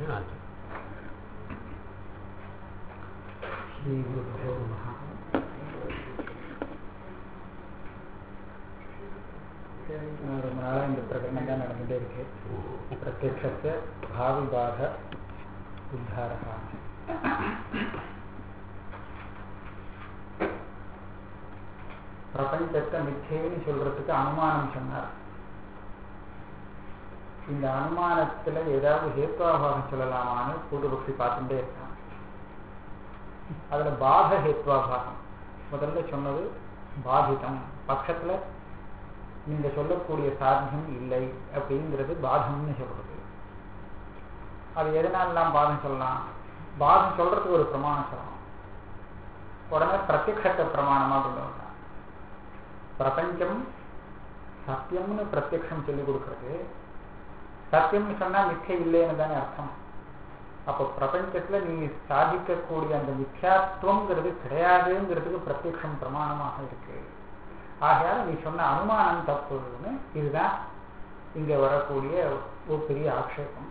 ஆச்சு ஸ்ரீகுருभ्यो நமः ரொம்ப நாளாக இந்த பிரகடனம் தான் நடந்துகிட்டே இருக்கு பிரத்யக்ஷத்தை பாவிபாக உத்தாரா பிரபஞ்சத்தை மிச்சேன்னு சொல்றதுக்கு அனுமானம் சொன்னார் இந்த அனுமானத்துல ஏதாவது ஹேத்வாபாகம் சொல்லலாமான்னு பூர்வபக்ஷி பார்த்துட்டே இருக்கான் அதுல பாத ஹேத்வாபாகம் முதல்ல சொன்னது பாதிதம் பட்சத்துல நீங்க சொல்லக்கூடிய சாத்தியம் இல்லை அப்படிங்கிறது பாதம்னு சொல்றது அது எதனாலலாம் பாதம் சொல்லலாம் பாதம் சொல்றதுக்கு ஒரு பிரமாணம் சொல்லலாம் உடனே பிரத்யக்ஷத்தை பிரமாணமா கொண்டு வந்தான் பிரபஞ்சம் சத்தியம்னு பிரத்யக்ஷம் சொல்லி கொடுக்கறது சத்தியம்னு சொன்னா மிச்சை இல்லைன்னு தானே அர்த்தம் அப்போ பிரபஞ்சத்துல நீ சாதிக்கக்கூடிய அந்த மித்யாத்துவங்கிறது கிடையாதுங்கிறதுக்கு பிரத்யக்ஷம் பிரமாணமாக இருக்கு ஆகையால நீ சொன்ன அனுமானம் தப்புன்னு இதுதான் இங்க வரக்கூடிய ஒரு பெரிய ஆக்ஷேபம்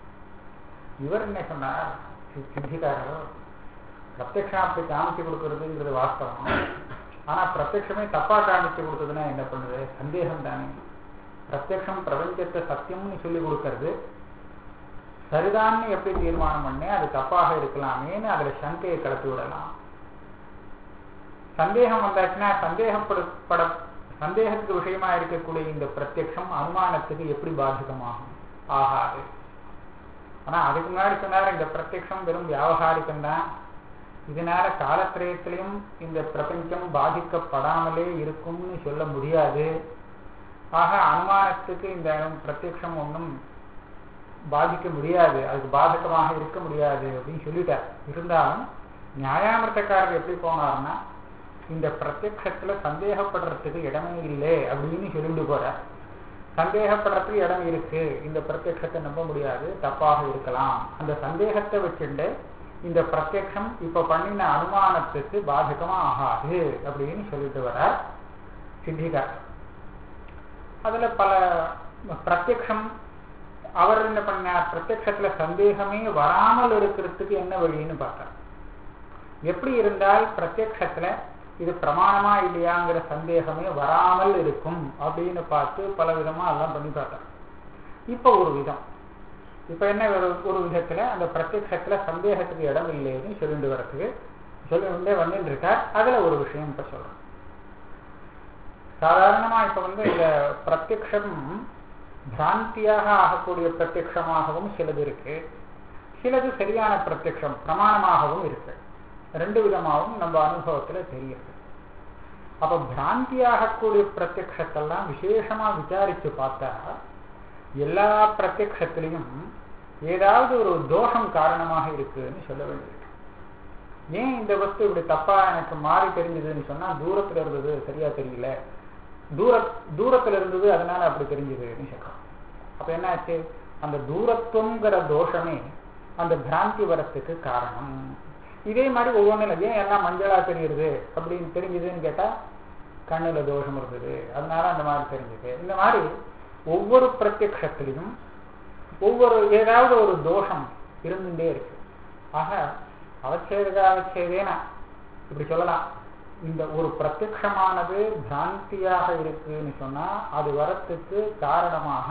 இவர் என்ன சொன்னார் சித்திகாரர் பிரத்யக்ஷம் அப்படி காமிச்சு கொடுக்கறதுங்கிறது வாஸ்தவம் ஆனா பிரத்யக்ஷமே தப்பா காமிச்சு கொடுத்ததுன்னா என்ன பண்ணுது சந்தேகம் தானே பிரத்யக்ஷம் பிரபஞ்சத்தை சத்தியம்னு சொல்லி கொடுக்கறது சரிதான்னு எப்படி தீர்மானம் பண்ணே அது தப்பாக இருக்கலாமேன்னு அதுல சங்கையை கலப்பி விடலாம் சந்தேகம் வந்தாச்சுன்னா சந்தேகப்பட சந்தேகத்துக்கு விஷயமா இருக்கக்கூடிய இந்த பிரத்யக்ஷம் அனுமானத்துக்கு எப்படி பாதகமாகும் ஆகாது ஆனா அதுக்கு முன்னாடி சொன்னார் இந்த பிரத்யக்ஷம் வெறும் வியாபகாரிக்கம் தான் இதனால காலத்திரயத்திலையும் இந்த பிரபஞ்சம் பாதிக்கப்படாமலே இருக்கும்னு சொல்ல முடியாது ஆக அனுமானத்துக்கு இந்த பிரத்யக்ஷம் ஒன்றும் பாதிக்க முடியாது அதுக்கு பாதகமாக இருக்க முடியாது அப்படின்னு சொல்லிட்டார் இருந்தாலும் நியாயாமிரத்தக்காரர் எப்படி போனார்னா இந்த பிரத்யக்ஷத்துல சந்தேகப்படுறதுக்கு இடமே இல்லை அப்படின்னு சொல்லிட்டு போறார் சந்தேகப்படுறதுக்கு இடம் இருக்கு இந்த பிரத்யக்ஷத்தை நம்ப முடியாது தப்பாக இருக்கலாம் அந்த சந்தேகத்தை வச்சுட்டு இந்த பிரத்யக்ஷம் இப்ப பண்ணின அனுமானத்துக்கு பாதகமா ஆகாது அப்படின்னு சொல்லிட்டு வரார் சித்திகார் அதுல பல பிரத்யக்ஷம் அவர் என்ன பண்ணார் பிரத்யக்ஷத்துல சந்தேகமே வராமல் இருக்கிறதுக்கு என்ன வழின்னு பார்த்தார் எப்படி இருந்தால் பிரத்யக்ஷத்துல இது பிரமாணமா இல்லையாங்கிற சந்தேகமே வராமல் இருக்கும் அப்படின்னு பார்த்து பல விதமா எல்லாம் பண்ணி பார்த்தார் இப்ப ஒரு விதம் இப்ப என்ன ஒரு விதத்துல அந்த பிரத்யக்ஷத்துல சந்தேகத்துக்கு இடம் இல்லைன்னு சொல்லிட்டு வரத்துக்கு சொல்லிட்டே வந்துட்டு இருக்கார் அதுல ஒரு விஷயம் இப்ப சொல்றேன் சாதாரணமா இப்ப வந்து இந்த பிரத்யக்ஷம் பிராந்தியாக ஆகக்கூடிய பிரத்யக்ஷமாகவும் சிலது இருக்கு சிலது சரியான பிரத்யக்ஷம் பிரமாணமாகவும் இருக்கு ரெண்டு விதமாகவும் நம்ம அனுபவத்துல தெரியுது அப்ப பிராந்தியாகக்கூடிய பிரத்யக்ஷத்தெல்லாம் விசேஷமா விசாரிச்சு பார்த்தா எல்லா பிரத்யக்ஷத்திலையும் ஏதாவது ஒரு தோஷம் காரணமாக இருக்குன்னு சொல்ல வேண்டியிருக்கு ஏன் இந்த வஸ்து இப்படி தப்பா எனக்கு மாறி தெரிஞ்சதுன்னு சொன்னா தூரத்துல இருந்தது சரியா தெரியல தூர தூரத்துல இருந்தது அதனால அப்படி தெரிஞ்சதுன்னு சொல்றோம் அப்ப என்ன ஆச்சு அந்த தூரத்துவங்கிற தோஷமே அந்த பிராந்தி வரத்துக்கு காரணம் இதே மாதிரி ஒவ்வொன்றும் ஏன் எல்லாம் மஞ்சளா தெரியுது அப்படின்னு தெரிஞ்சதுன்னு கேட்டா கண்ணுல தோஷம் இருந்தது அதனால அந்த மாதிரி தெரிஞ்சது இந்த மாதிரி ஒவ்வொரு பிரத்யக்ஷத்திலையும் ஒவ்வொரு ஏதாவது ஒரு தோஷம் இருந்துட்டே இருக்கு ஆக அவச்சேதா அவச்சேதேனா இப்படி சொல்லலாம் இந்த ஒரு பிரத்யக்ஷமானது பிராந்தியாக இருக்குன்னு சொன்னா அது வரத்துக்கு காரணமாக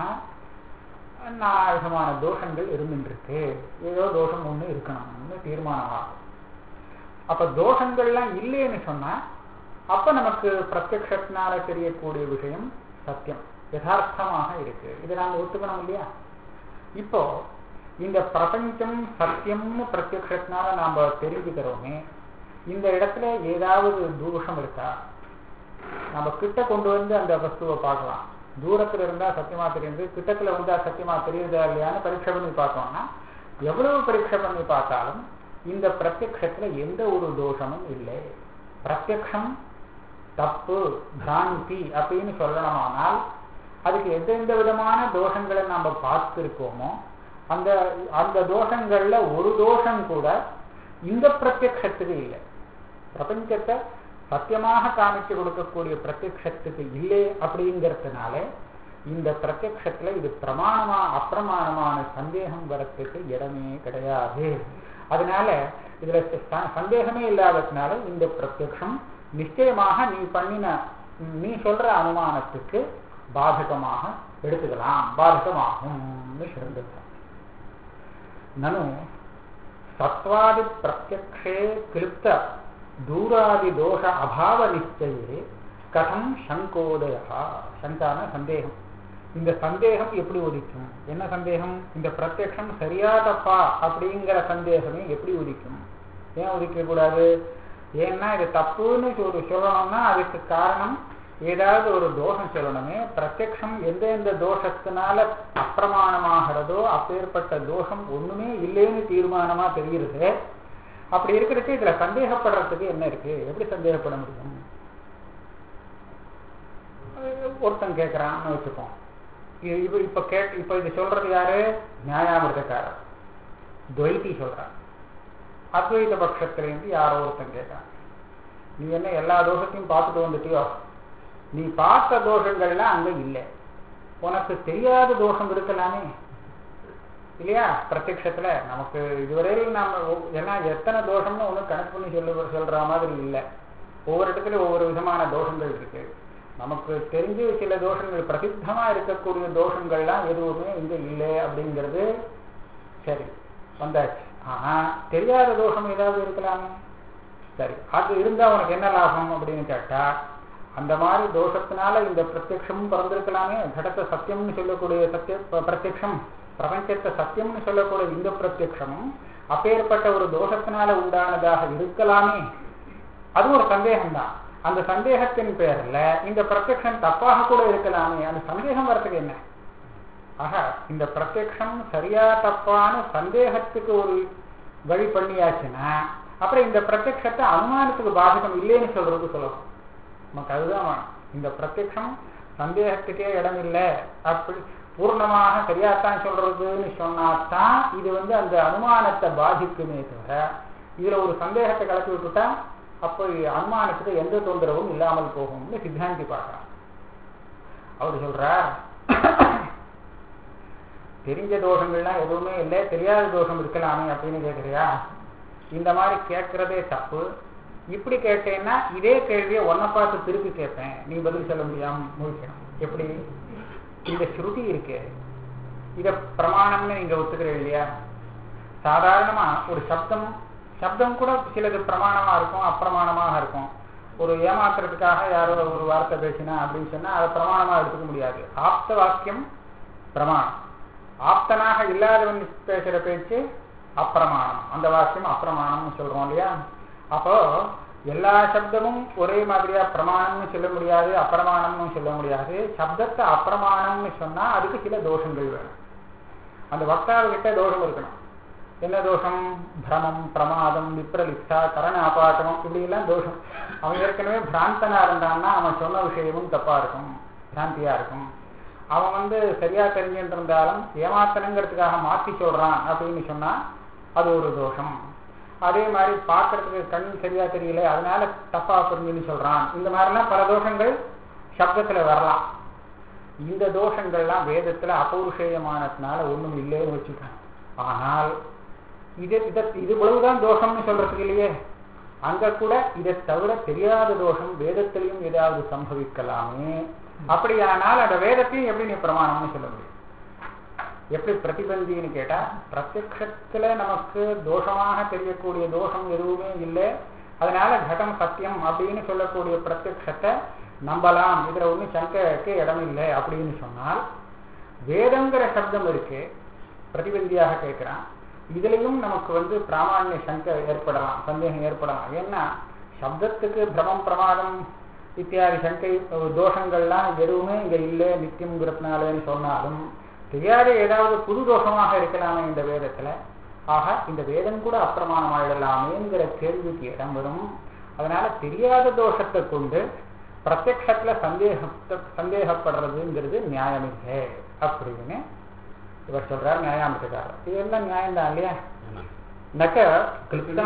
நாலு விதமான தோஷங்கள் இருந்துருக்கு ஏதோ தோஷம் ஒண்ணு இருக்கணும்னு தீர்மானமாகும் அப்ப தோஷங்கள்லாம் இல்லைன்னு சொன்னா அப்ப நமக்கு பிரத்யக்ஷத்தினால தெரியக்கூடிய விஷயம் சத்தியம் யதார்த்தமாக இருக்கு இதை நாங்க ஒத்துக்கணும் இல்லையா இப்போ இந்த பிரபஞ்சம் சத்தியம்னு பிரத்யக்ஷத்தினால நாம தெரிஞ்சுக்கிறோமே இந்த இடத்துல ஏதாவது தோஷம் இருக்கா நம்ம கிட்ட கொண்டு வந்து அந்த வஸ்துவை பார்க்கலாம் தூரத்துல இருந்தா சத்தியமா தெரியுது கிட்டத்துல வந்தா சத்தியமா தெரியுதா இல்லையான்னு பரீட்சை பண்ணி பார்த்தோம்னா எவ்வளவு பரீட்சை பண்ணி பார்த்தாலும் இந்த பிரத்யக்ஷத்துல எந்த ஒரு தோஷமும் இல்லை பிரத்யக்ஷம் தப்பு பிராந்தி அப்படின்னு சொல்லணுமானால் அதுக்கு எந்தெந்த விதமான தோஷங்களை நாம பார்த்திருக்கோமோ அந்த அந்த தோஷங்கள்ல ஒரு தோஷம் கூட இந்த பிரத்யக்ஷத்துக்கு இல்லை பிரபஞ்சத்தை சத்தியமாக காமிச்சு கொடுக்கக்கூடிய பிரத்யக்ஷத்துக்கு இல்லை அப்படிங்கிறதுனால இந்த பிரத்யக்ஷத்துல இது பிரமாணமா அப்பிரமாணமான சந்தேகம் வரத்துக்கு இடமே கிடையாது அதனால இதுல ச- சந்தேகமே இல்லாததுனால இந்த பிரத்யக்ஷம் நிச்சயமாக நீ பண்ணின நீ சொல்ற அனுமானத்துக்கு பாதகமாக எடுத்துக்கலாம் பாதகமாகும்னு சொல்லிருக்கான் நனு சத்வாதி பிரத்யக்ஷே கிளிப்த தூராதி தோஷ அபாவ நிச்சயே கதம் சங்கோதயா சங்கான சந்தேகம் இந்த சந்தேகம் எப்படி உதிக்கும் என்ன சந்தேகம் இந்த பிரத்யக்ஷம் சரியா தப்பா அப்படிங்கிற சந்தேகமே எப்படி உதிக்கும் ஏன் உதிக்க கூடாது ஏன்னா இது தப்புன்னு ஒரு சொல்லணும்னா அதுக்கு காரணம் ஏதாவது ஒரு தோஷம் சொல்லணுமே பிரத்யக்ஷம் எந்த எந்த தோஷத்தினால அப்பிரமாணமாகிறதோ அப்பேற்பட்ட தோஷம் ஒண்ணுமே இல்லைன்னு தீர்மானமா தெரியுது அப்படி இருக்கிறதுக்கு இதுல சந்தேகப்படுறதுக்கு என்ன இருக்கு எப்படி சந்தேகப்பட முடியும் அஹ் ஒருத்தன் கேட்கறான்னு வச்சுப்போம் இது இப்ப இப்ப கேட் இப்ப இது சொல்றது யாரு நியாயாமிர்தக்காரர் துவைத்தி சொல்றான் அத்வைத பட்சத்திலேருந்து யாரோ ஒருத்தன் கேட்கறான் நீ என்ன எல்லா தோஷத்தையும் பார்த்துட்டு வந்துட்டியோ நீ பார்த்த தோஷங்கள்லாம் அங்க இல்லை உனக்கு தெரியாத தோஷம் இருக்கலாமே இல்லையா பிரத்யக்ஷத்துல நமக்கு இதுவரையில் நாம ஒ- ஏன்னா எத்தனை தோஷம்னு ஒன்றும் கணக்கு பண்ணி சொல்ல சொல்ற மாதிரி இல்லை ஒவ்வொரு இடத்துல ஒவ்வொரு விதமான தோஷங்கள் இருக்கு நமக்கு தெரிஞ்சு சில தோஷங்கள் பிரசித்தமா இருக்கக்கூடிய தோஷங்கள்லாம் எதுவுமே இங்க இல்லை அப்படிங்கிறது சரி வந்தாச்சு ஆனா தெரியாத தோஷம் ஏதாவது இருக்கலாமே சரி அது இருந்தா உனக்கு என்ன லாபம் அப்படின்னு கேட்டா அந்த மாதிரி தோஷத்தினால இந்த பிரத்யக்ஷமும் பிறந்திருக்கலாமே கடத்தை சத்தியம்னு சொல்லக்கூடிய சத்திய ப- பிரத்யக்ஷம் பிரபஞ்சத்தை சத்தியம்னு சொல்லக்கூடிய இந்த பிரத்யக்ஷமும் அப்பேற்பட்ட ஒரு தோஷத்தினால உண்டானதாக இருக்கலாமே அது ஒரு சந்தேகம்தான் அந்த சந்தேகத்தின் பேர்ல இந்த பிரத்யக்ஷம் தப்பாக கூட இருக்கலாமே அந்த சந்தேகம் வரத்துக்கு என்ன ஆக இந்த பிரத்யக்ஷம் சரியா தப்பான சந்தேகத்துக்கு ஒரு வழி பண்ணியாச்சுன்னா அப்புறம் இந்த பிரத்யக்ஷத்தை அனுமானத்துக்கு பாதகம் இல்லைன்னு சொல்றது சொல்லணும் நமக்கு அதுதான் வேணும் இந்த பிரத்யக்ஷம் சந்தேகத்துக்கே இடம் இல்லை அப்படி பூர்ணமாக சரியாத்தான் சொல்றதுன்னு சொன்னாதான் இது வந்து அந்த அனுமானத்தை பாதிக்குமே தவிர இதுல ஒரு சந்தேகத்தை கலப்பி விட்டுட்டா அப்போ அனுமானத்துக்கு எந்த தொந்தரவும் இல்லாமல் போகும்னு சித்தாந்தி பார்க்கறான் அவர் சொல்றார் தெரிஞ்ச தோஷங்கள்லாம் எதுவுமே இல்லை தெரியாத தோஷம் இருக்கலாமே அப்படின்னு கேட்குறியா இந்த மாதிரி கேட்கறதே தப்பு இப்படி கேட்டேன்னா இதே கேள்வியை ஒன்ன பார்த்து திருப்பி கேட்பேன் நீ பதில் சொல்ல முடியாம முழிக்கணும் எப்படி இந்த ஸ்ருதி இருக்கு இத பிரமாணம்னு நீங்க ஒத்துக்கிறீங்க இல்லையா சாதாரணமா ஒரு சப்தம் சப்தம் கூட சிலது பிரமாணமா இருக்கும் அப்பிரமாணமாக இருக்கும் ஒரு ஏமாத்துறதுக்காக யாரோ ஒரு வார்த்தை பேசினா அப்படின்னு சொன்னா அதை பிரமாணமா எடுத்துக்க முடியாது ஆப்த வாக்கியம் பிரமாணம் ஆப்தனாக இல்லாதவன் பேசுற பேச்சு அப்பிரமாணம் அந்த வாக்கியம் அப்பிரமாணம்னு சொல்றோம் இல்லையா அப்போ எல்லா சப்தமும் ஒரே மாதிரியா பிரமாணம்னு சொல்ல முடியாது அப்பிரமாணம்னு சொல்ல முடியாது சப்தத்தை அப்பிரமாணம்னு சொன்னா அதுக்கு சில தோஷங்கள் வேணும் அந்த வக்தாவுகிட்ட தோஷம் இருக்கணும் என்ன தோஷம் பிரமம் பிரமாதம் விப்ரலிப்தா கரண அபாட்டமம் இப்படி எல்லாம் தோஷம் அவன் ஏற்கனவே பிராந்தனா இருந்தான்னா அவன் சொன்ன விஷயமும் தப்பா இருக்கும் பிராந்தியா இருக்கும் அவன் வந்து சரியா தெரிஞ்சுட்டு இருந்தாலும் ஏமாத்தணுங்கிறதுக்காக மாத்தி சொல்றான் அப்படின்னு சொன்னா அது ஒரு தோஷம் அதே மாதிரி பார்க்கறதுக்கு கண் சரியா தெரியல அதனால தப்பா புரிஞ்சுன்னு சொல்றான் இந்த மாதிரிலாம் பல தோஷங்கள் சப்தத்துல வரலாம் இந்த தோஷங்கள்லாம் வேதத்துல அபௌருஷேயமானதுனால ஒண்ணும் இல்லைன்னு வச்சுக்கணும் ஆனால் இது இத இது இவ்வளவுதான் தோஷம்னு சொல்றதுக்கு இல்லையே அங்க கூட இதை தவிர தெரியாத தோஷம் வேதத்திலையும் ஏதாவது சம்பவிக்கலாமே அப்படியானால் அந்த வேதத்தையும் எப்படி நீ பிரமாணம்னு சொல்ல முடியும் எப்படி பிரதிபந்தின்னு கேட்டா பிரத்யக்ஷத்துல நமக்கு தோஷமாக தெரியக்கூடிய தோஷம் எதுவுமே இல்லை அதனால கடம் சத்தியம் அப்படின்னு சொல்லக்கூடிய பிரத்யக்ஷத்தை நம்பலாம் இதுல ஒண்ணும் சங்கைக்கு இடம் இல்லை அப்படின்னு சொன்னால் வேதங்கிற சப்தம் இருக்கு பிரதிபந்தியாக கேட்கிறான் இதுலயும் நமக்கு வந்து பிராமான்ய சங்கை ஏற்படலாம் சந்தேகம் ஏற்படலாம் ஏன்னா சப்தத்துக்கு பிரமம் பிரமாதம் இத்தியாதி சங்கை தோஷங்கள்லாம் எதுவுமே இங்க இல்லை நித்தியம்ங்கிறதுனாலன்னு சொன்னாலும் தெரியாத ஏதாவது புது தோஷமாக இருக்கலாமே இந்த வேதத்துல ஆக இந்த வேதம் கூட அப்பிரமாணமாயிடலாமேங்கிற கேள்விக்கு இடம் வரும் அதனால தெரியாத தோஷத்தை கொண்டு பிரத்யக்ஷத்துல சந்தேகத்தை சந்தேகப்படுறதுங்கிறது நியாயமில்லை அப்படின்னு இவர் சொல்றார் நியாயாமிட்டுக்காரர் இதெல்லாம் நியாயம்தான் இல்லையா நக்க கிளிப்தா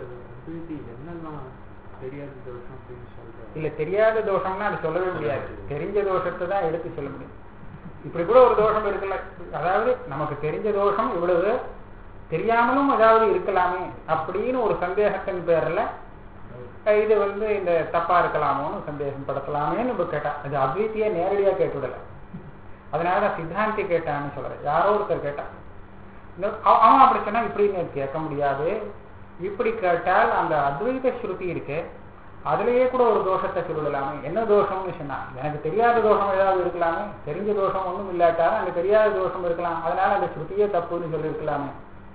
என்னெல்லாம் தெரியாத தோஷம் அப்படின்னு சொல்றேன் இல்ல தெரியாத தோஷம்னா அது சொல்லவே முடியாது தெரிஞ்ச தோஷத்தை தான் எடுத்து சொல்ல முடியும் இப்படி கூட ஒரு தோஷம் இருக்குல்ல அதாவது நமக்கு தெரிஞ்ச தோஷம் இவ்வளவு தெரியாமலும் ஏதாவது இருக்கலாமே அப்படின்னு ஒரு சந்தேகத்தின் பேர்ல அஹ் இது வந்து இந்த தப்பா இருக்கலாமோன்னு சந்தேகம் படுத்தலாமேன்னு இப்ப கேட்டா அது அத்வைத்தியே நேரடியா கேட்டுவிடல அதனாலதான் சித்தாந்தி கேட்டான்னு சொல்றேன் யாரோ ஒருத்தர் கேட்டான் இந்த அவ- அவன் அப்படி சொன்னா இப்படி நீ கேட்க முடியாது இப்படி கேட்டால் அந்த அத்வைத ஸ்ருதி இருக்கு அதுலயே கூட ஒரு தோஷத்தை சொல்லலாமே என்ன தோஷம்னு சொன்னா எனக்கு தெரியாத தோஷம் ஏதாவது இருக்கலாமே தெரிஞ்ச தோஷம் ஒண்ணும் இல்லாட்டாலும் அங்க தெரியாத தோஷம் இருக்கலாம் அதனால அந்த ஸ்ருதியே தப்புன்னு சொல்லியிருக்கலாமே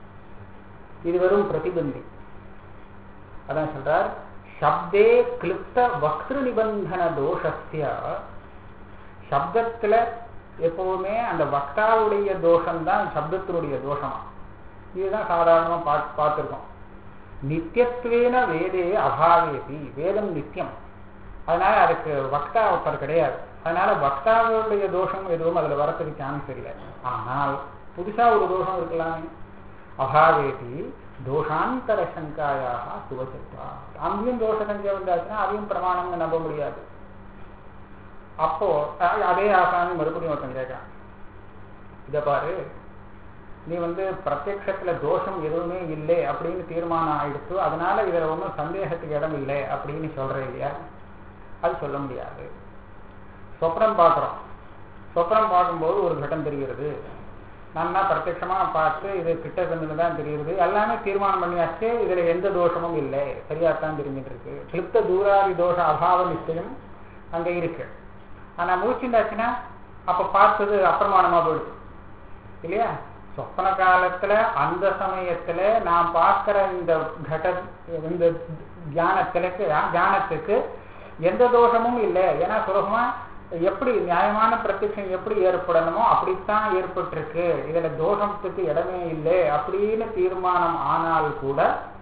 இது வெறும் பிரதிபந்தி அதான் சொல்றார் சப்தே கிளிப்த வக்திரு நிபந்தன தோஷஸ்ய சப்தத்துல எப்பவுமே அந்த வக்தாவுடைய தோஷம்தான் சப்தத்தினுடைய தோஷமா இதுதான் சாதாரணமா பா பார்த்துருக்கோம் நித்தியத்துவேன வேதே அபாவேபி வேதம் நித்தியம் அதனால அதுக்கு வக்தா ஒருத்தர் கிடையாது அதனால வக்தாவுடைய தோஷம் எதுவும் அதுல வரத்துக்கு சான்ஸ் இல்லை ஆனால் புதுசா ஒரு தோஷம் இருக்கலாமே அபாவேபி தோஷாந்தர சங்காயாக சுவசத்வா அங்கேயும் தோஷ சங்கை வந்தாச்சுன்னா அதையும் பிரமாணம்னு நம்ப முடியாது அப்போ அ- அதே ஆசாமி மறுபடியும் ஒருத்தன் கேட்கிறான் இதை பாரு நீ வந்து பிரத்யக்ஷத்துல தோஷம் எதுவுமே இல்லை அப்படின்னு தீர்மானம் ஆயிடுச்சு அதனால இதுல ஒன்றும் சந்தேகத்துக்கு இடம் இல்லை அப்படின்னு சொல்ற இல்லையா அது சொல்ல முடியாது சொப்னம் பார்க்குறோம் சொப்னம் பார்க்கும்போது ஒரு கட்டம் தெரிகிறது நல்லா பிரத்யட்சமா பார்த்து இது கிட்ட இருந்து தான் தெரியுது எல்லாமே தீர்மானம் பண்ணியாச்சு இதுல எந்த தோஷமும் இல்லை சரியாத்தான் தெரிஞ்சுட்டு இருக்கு கிளிப்த தூராதி தோஷ அபாவ நிச்சயம் அங்க இருக்கு ஆனா மூச்சுண்டாச்சுன்னா அப்ப பார்த்தது அப்பிரமாணமா போயிடுது இல்லையா சொப்பன காலத்துல அந்த சமயத்துல நான் பார்க்கிற இந்த கட இந்த தியானத்திற்கு தியானத்துக்கு எந்த தோஷமும் இல்லை ஏன்னா சுலபமா எப்படி நியாயமான பிரத்யட்சம் எப்படி ஏற்படணுமோ அப்படித்தான் ஏற்பட்டிருக்கு இதுல தோஷத்துக்கு இடமே இல்லை அப்படின்னு தீர்மானம் ஆனால் கூட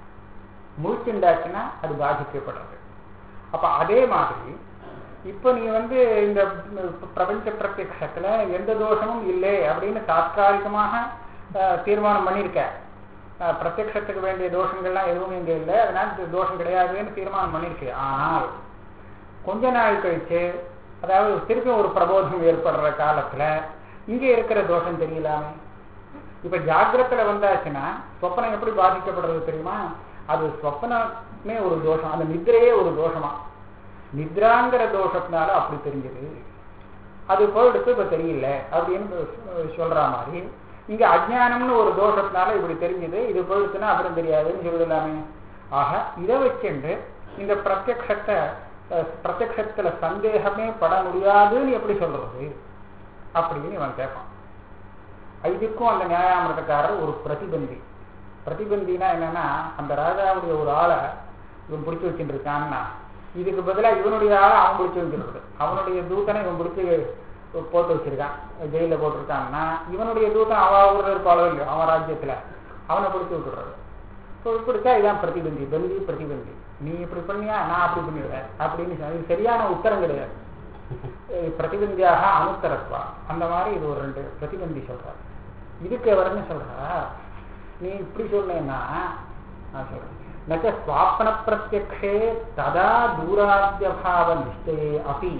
முழிச்சுண்டாச்சுன்னா அது பாதிக்கப்படுறது அப்ப அதே மாதிரி இப்ப நீ வந்து இந்த பிரபஞ்ச பிரத்யக்ஷத்துல எந்த தோஷமும் இல்லை அப்படின்னு தாத்காலிகமாக அஹ், தீர்மானம் பண்ணியிருக்க அஹ், பிரத்யக்ஷத்துக்கு வேண்டிய தோஷங்கள்லாம் எதுவும் இங்க இல்லை அதனால இந்த தோஷம் கிடையாதுன்னு தீர்மானம் பண்ணிருக்கு ஆனால் கொஞ்ச நாள் கழிச்சு அதாவது திருப்பி ஒரு பிரபோதம் ஏற்படுற காலத்துல இங்க இருக்கிற தோஷம் தெரியலாமே இப்ப ஜாக்கிரத்துல வந்தாச்சுன்னா சொப்பனம் எப்படி பாதிக்கப்படுறது தெரியுமா அது சொப்பனமே ஒரு தோஷம் அந்த நித்திரையே ஒரு தோஷமா நித்ராங்கிற தோஷத்தினால அப்படி தெரிஞ்சது அது போயிடுத்து இப்ப தெரியல அப்படின்னு சொ- சொல்ற மாதிரி இங்க அஜ்ஞானம்னு ஒரு தோஷத்தினால இப்படி தெரிஞ்சது இது போயிடுச்சுன்னா அப்புறம் தெரியாதுன்னு சொல்லலாமே ஆக இதை வச்சுண்டு இந்த பிரத்யக்ஷத்தை அஹ், பிரத்யக்ஷத்துல சந்தேகமே பட முடியாதுன்னு எப்படி சொல்றது அப்படின்னு இவன் கேட்பான் இதுக்கும் அந்த நியாயாமிரதக்காரர் ஒரு பிரதிபந்தி பிரதிபந்தினா என்னன்னா அந்த ராஜாவுடைய ஒரு ஆளை இவன் பிடிச்சி வச்சுட்டு இருக்கான்னா இதுக்கு பதிலா இவனுடைய ஆளை அவன் பிடிச்சி வச்சிருக்குது அவனுடைய தூத்தனை இவன் பிடிச்சி போட்டு வச்சிருக்கான் ஜெயில போட்டிருக்கான்னா இவனுடைய தூத்தன் அவ ஊர்ல இருப்பாளோ இல்லையோ அவன் ராஜ்யத்துல அவனை பிடிச்சி விட்டுறது ஸோ இப்படித்தான் இதான் பிரதிபந்தி பந்தி பிரதிபந்தி நீ இப்படி பண்ணியா நான் அப்படி பண்ணிடுறேன் அப்படின்னு சொன்னா, இது சரியான உத்தரம் கிடையாது அஹ் பிரதிபந்தியாக அனுத்தரத்வா அந்த மாதிரி இது ஒரு ரெண்டு பிரதிபந்தி சொல்றார் இதுக்கு எவருன்னு சொல்றா நீ இப்படி சொன்னேன்னா நான் சொல்றேன் நச்ச ஸ்வாப்ன பிரத்யக்ஷே ததா தூராத்யபாவ நிஷ்டயே அப்படி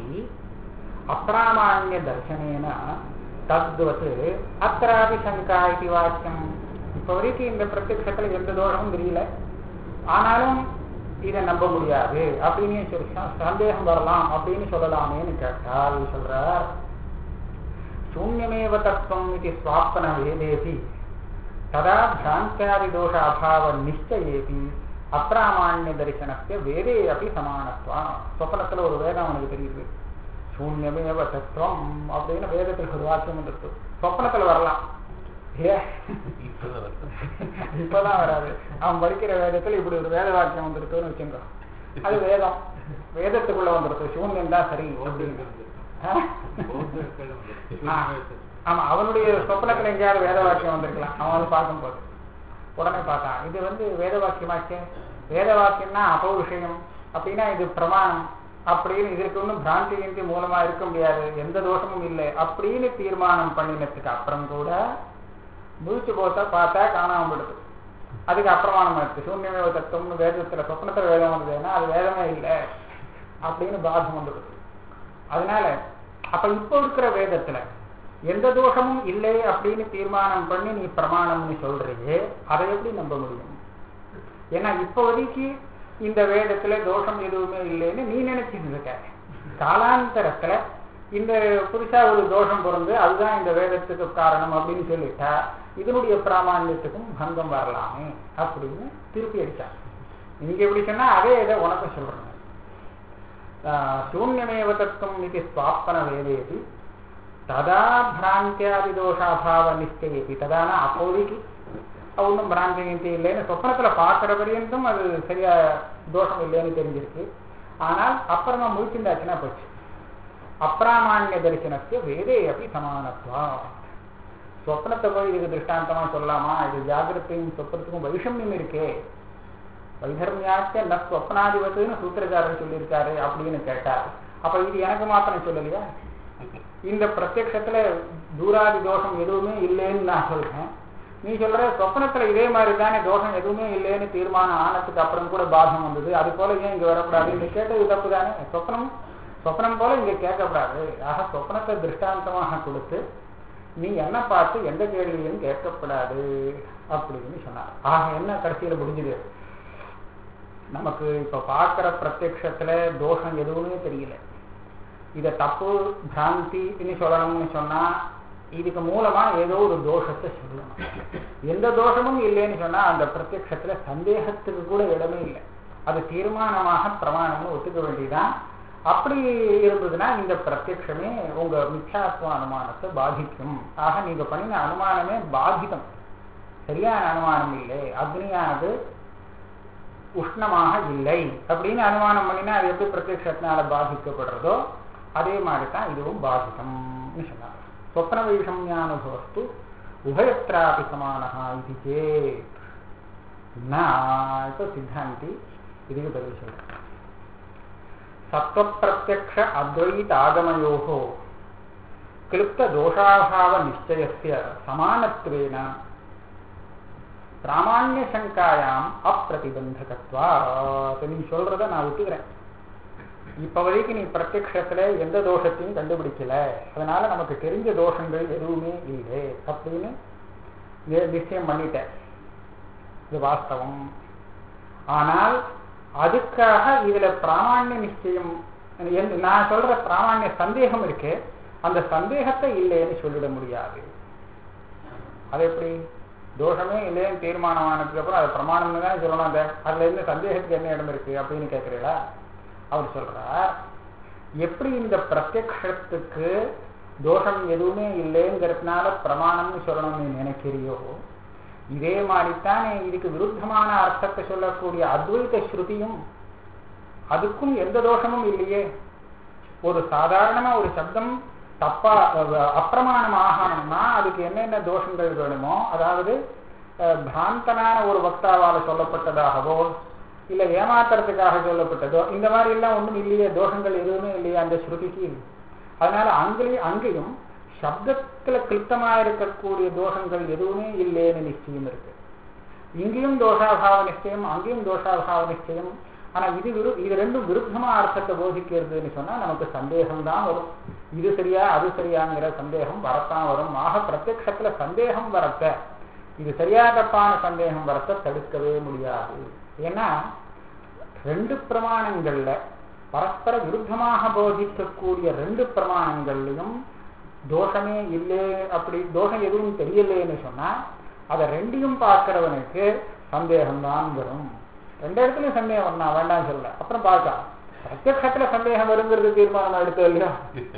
அப்பிராமான்ய தர்சனேன தத்வத் அத்திராபி சங்கா இது வாக்கியம் இப்போ வரைக்கும் இந்த பிரத்யக்ஷத்துல எந்த தோஷமும் தெரியல ஆனாலும் இதை நம்ப முடியாது அப்படின்னு சொல்லி ச- சந்தேகம் வரலாம் அப்படின்னு சொல்லலாமேன்னு கேட்டால் சொல்றார் சூன்யமேவ தத்துவம் இது ஸ்வாப்பன வேதேபி ததா பிராந்தாதி தோஷ அபாவ நிச்சயேபி அப்பிராமான்ய தரிசனத்தை வேதே அப்படி சமானத்துவா சொப்பனத்துல ஒரு வேதம் அவனுக்கு தெரியுது சூன்யமேவ தத்துவம் அப்படின்னு வேதத்தில் ஒரு வாக்கியம் இருக்கு சொப்பனத்துல வரலாம் ஏ இப்பதான் வராது அவன் படிக்கிற வேதத்துல இப்படி ஒரு வேத வாக்கியம் வந்திருக்குன்னு வச்சுக்கோ அது வேதம் வேதத்துக்குள்ள வந்துருக்கு சூன்யம் தான் சரி அப்படின்னு ஆ? பௌத்தர்கள் ஆ. ஆமா அவனுடைய சொப்பனத்துல எங்கேயாவது வேத வாக்கியம் வந்திருக்கலாம் அவன் வந்து பார்க்கும்போது உடனே பார்த்தான் இது வந்து வேத வாக்கியமாச்சே வேத வாக்கியம்னா அப்போ விஷயம் அப்படின்னா இது பிரமாணம் அப்படின்னு இதற்கு ஒன்றும் பிராந்தியின்றி மூலமா இருக்க முடியாது எந்த தோஷமும் இல்லை அப்படின்னு தீர்மானம் பண்ணினதுக்கு அப்புறம் கூட முழிச்சு போத்தா பார்த்தா காணாம போயிடுது அதுக்கு அப்பிரமாணம் இருக்கு சூன்யமே தத்துவம்னு வேதத்துல சொப்னத்துல வேதம் வந்ததுன்னா அது வேதமே இல்லை அப்படின்னு பாதம் வந்துடுது அதனால அப்ப இப்போ இருக்கிற வேதத்துல எந்த தோஷமும் இல்லை அப்படின்னு தீர்மானம் பண்ணி நீ பிரமாணம்னு சொல்றியே அதை எப்படி நம்ப முடியும் ஏன்னா இப்போதைக்கு இந்த வேதத்துல தோஷம் எதுவுமே இல்லைன்னு நீ நினைச்சிட்டு இருக்க காலாந்தரத்துல இந்த புதுசா ஒரு தோஷம் பிறந்து அதுதான் இந்த வேதத்துக்கு காரணம் அப்படின்னு சொல்லிட்டா இதனுடைய பிராமாண்யத்துக்கும் பங்கம் வரலாமே அப்படின்னு திருப்பி அடிச்சான் நீங்க எப்படி சொன்னா அதே இதை உனக்கு சொல்றேன் ஆஹ் சூன்யமேவ தத்துவம் இது ஸ்வாப்பன வேதேதி ததா பிராந்தியாதி தோஷாபாவ நிச்சயேதி ததானா அப்போதைக்கு ஒன்றும் பிராந்தி கிந்தி இல்லைன்னு சொப்னத்துல பார்க்குற வரையும் அது சரியா தோஷம் இல்லைன்னு தெரிஞ்சிருக்கு ஆனால் அப்புறமா முழிச்சுண்டாச்சுன்னா போச்சு அப்பிராமான்ய தரிசனத்து வேதே அப்படி சமானத்வா சொப்னத்தை போய் இதுக்கு திருஷ்டாந்தமா சொல்லலாமா இது ஜாகிரத்தையும் சொப்னத்துக்கும் வைஷமியம் இருக்கே வைதர்மியாச்ச ந ஸ்வப்னாதிபத்துன்னு சூத்திரக்காரர் சொல்லியிருக்காரு அப்படின்னு கேட்டார் அப்ப இது எனக்கு மாத்திரம் சொல்லலையா இந்த பிரத்யக்ஷத்துல தூராதி தோஷம் எதுவுமே இல்லைன்னு நான் சொல்றேன் நீ சொல்ற சொப்னத்துல இதே மாதிரி தானே தோஷம் எதுவுமே இல்லைன்னு தீர்மானம் ஆனதுக்கு அப்புறம் கூட பாதம் வந்தது அது போல ஏன் இங்க வரக்கூடாது நீ கேட்டது தப்பு தானே சொப்னம் சொப்னம் போல இங்க கேட்கக்கூடாது ஆக சொப்னத்தை திருஷ்டாந்தமாக கொடுத்து நீ என்ன பார்த்து எந்த கேள்வியும் கேட்கப்படாது அப்படின்னு சொன்னார் ஆக என்ன கடைசியில முடிஞ்சது நமக்கு இப்ப பார்க்கிற பிரத்யக்ஷத்துல தோஷம் எதுவுமே தெரியல இத தப்பு பிராந்தின்னு சொல்லணும்னு சொன்னா இதுக்கு மூலமா ஏதோ ஒரு தோஷத்தை சொல்லணும் எந்த தோஷமும் இல்லைன்னு சொன்னா அந்த பிரத்யக்ஷத்துல சந்தேகத்துக்கு கூட இடமே இல்லை அது தீர்மானமாக பிரமாணம்னு ஒத்துக்க வேண்டியதுதான் அப்படி இருந்ததுன்னா இந்த பிரத்யக்ஷமே உங்க மித்யாத்வ அனுமானத்தை பாதிக்கும் ஆக நீங்க பண்ணின அனுமானமே பாதிதம் சரியான அனுமானம் இல்லை அக்னியானது உஷ்ணமாக இல்லை அப்படின்னு அனுமானம் பண்ணினா அது எப்படி பிரத்யக்ஷத்தினால பாதிக்கப்படுறதோ அதே மாதிரி தான் இதுவும் பாதிதம்னு சொன்னாங்க சொப்ன வைஷமியானுபவஸ்து உபயத்ராபி சமானஹா இது சேத் இப்போ சித்தாந்தி இதுக்கு பதில் சொல்றேன் சத்வப்பிரத்யக்ஷ அத்வைத ஆகமயோகோ கிளுப்த தோஷாபாவ நிச்சயஸ்ய சமானத்வேன பிராமான்ய சங்காயாம் அப்பிரதிபந்தகத்வா நீ சொல்றத நான் விட்டுக்கிறேன் இப்ப வரைக்கும் நீ பிரத்யக்ஷத்துல எந்த தோஷத்தையும் கண்டுபிடிக்கல அதனால நமக்கு தெரிஞ்ச தோஷங்கள் எதுவுமே இல்லை அப்படின்னு நிச்சயம் பண்ணிட்டேன் இது வாஸ்தவம் ஆனால் அதுக்காக இதுல பிராமான்ய நிச்சயம் நான் சொல்ற பிராமான்ய சந்தேகம் இருக்கு அந்த சந்தேகத்தை இல்லைன்னு சொல்லிட முடியாது அது எப்படி தோஷமே இல்லைன்னு தீர்மானமானதுக்கு அப்புறம் அது பிரமாணம்னு தான் சொல்லணும் அந்த அதுல இருந்து சந்தேகத்துக்கு என்ன இடம் இருக்கு அப்படின்னு கேட்கிறீங்களா அவர் சொல்றார் எப்படி இந்த பிரத்யக்ஷத்துக்கு தோஷம் எதுவுமே இல்லைங்கிறதுனால பிரமாணம்னு சொல்லணும்னு நீ நினைக்கிறியோ இதே மாதிரித்தானே இதுக்கு விருத்தமான அர்த்தத்தை சொல்லக்கூடிய அத்வைத ஸ்ருதியும் அதுக்கும் எந்த தோஷமும் இல்லையே ஒரு சாதாரணமா ஒரு சப்தம் தப்பா அப்பிரமாணம் ஆகணும்னா அதுக்கு என்னென்ன தோஷங்கள் வேணுமோ அதாவது பிராந்தனான ஒரு வக்தாவால சொல்லப்பட்டதாகவோ இல்ல ஏமாத்துறதுக்காக சொல்லப்பட்டதோ இந்த மாதிரி எல்லாம் ஒண்ணும் இல்லையே தோஷங்கள் எதுவுமே இல்லையே அந்த ஸ்ருதிக்கு அதனால அங்கேயும் அங்கேயும் சப்தத்துல கிருத்தமா இருக்கக்கூடிய தோஷங்கள் எதுவுமே இல்லைன்னு நிச்சயம் இருக்கு இங்கேயும் தோஷாபாவ நிச்சயம் அங்கேயும் தோஷாபாவ நிச்சயம் ஆனா இது விரு இது ரெண்டும் விருத்தமா அர்த்தத்தை போதிக்கிறதுன்னு சொன்னா நமக்கு சந்தேகம் தான் வரும் இது சரியா அது சரியாங்கிற சந்தேகம் வரத்தான் வரும் ஆக பிரத்யக்ஷத்துல சந்தேகம் வரத்த இது சரியா தப்பான சந்தேகம் வரத்த தடுக்கவே முடியாது ஏன்னா ரெண்டு பிரமாணங்கள்ல பரஸ்பர விருத்தமாக போதிக்கக்கூடிய ரெண்டு பிரமாணங்கள்லையும் தோஷமே இல்லை அப்படி தோஷம் எதுவும் தெரியலைன்னு சொன்னா அதை ரெண்டையும் பார்க்கிறவனுக்கு சந்தேகம்தான் வரும் ரெண்டு இடத்துலயும் சந்தேகம் நான் வேண்டாம் சொல்ல அப்புறம் பார்க்கலாம் பிரத்யக்ஷத்துல சந்தேகம் வருங்கிறது தீர்மானம் எடுத்தோம் இல்லையா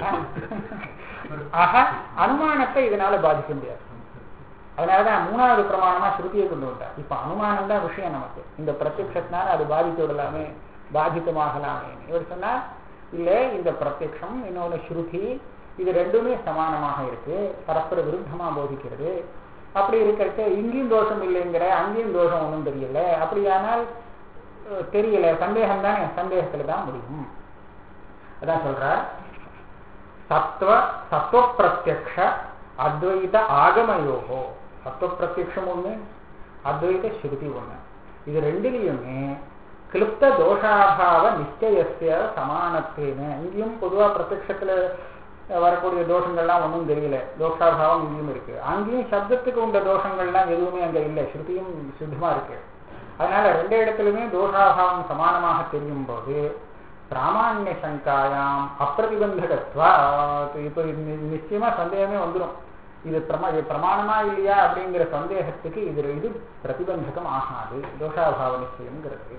ஆக அனுமானத்தை இதனால பாதிக்க முடியாது அதனாலதான் மூணாவது பிரமாணமா ஸ்ருதியை கொண்டு வந்தார் இப்ப அனுமானம் தான் விஷயம் நமக்கு இந்த பிரத்யக்ஷத்தினால அது பாதித்து விடலாமே பாதித்தமாகலாமே இவர் சொன்னார் இல்ல இந்த பிரத்யக்ஷம் இன்னொன்னு ஸ்ருதி இது ரெண்டுமே சமானமாக இருக்கு பரஸ்பர விருத்தமா போதிக்கிறது அப்படி இருக்கிறது இங்கேயும் தோஷம் இல்லைங்கிற அங்கேயும் தோஷம் ஒன்றும் தெரியல அப்படியானால் தெரியல சந்தேகம் தானே சந்தேகத்துல தான் முடியும் அதான் சொல்ற சத்வ சத்வ பிரத்யக்ஷ அத்வைத ஆகமயோகோ சத்வ பிரத்யக்ஷம் ஒண்ணு அத்வைத ஸ்ருதி ஒண்ணு இது ரெண்டுலையுமே கிளுப்த தோஷாபாவ நிச்சயசிய சமானத்தேன இங்கேயும் பொதுவா பிரத்யக்ஷத்துல வரக்கூடிய தோஷங்கள்லாம் ஒன்றும் தெரியல தோஷாபாவம் இங்கேயும் இருக்கு அங்கேயும் சப்தத்துக்கு உண்ட தோஷங்கள்லாம் எதுவுமே அங்க இல்லை ஸ்ருதியும் சுத்தமா இருக்கு அதனால ரெண்டு இடத்துலையுமே தோஷாபாவம் சமானமாக தெரியும் போது பிராமான்ய சங்காயாம் அப்பிரதிபந்தகத்வா இப்போ நி- நிச்சயமா சந்தேகமே வந்துடும் இது பிரமா இது பிரமாணமா இல்லையா அப்படிங்கிற சந்தேகத்துக்கு இது இது பிரதிபந்தகம் ஆகாது தோஷாபாவ நிச்சயம்ங்கிறது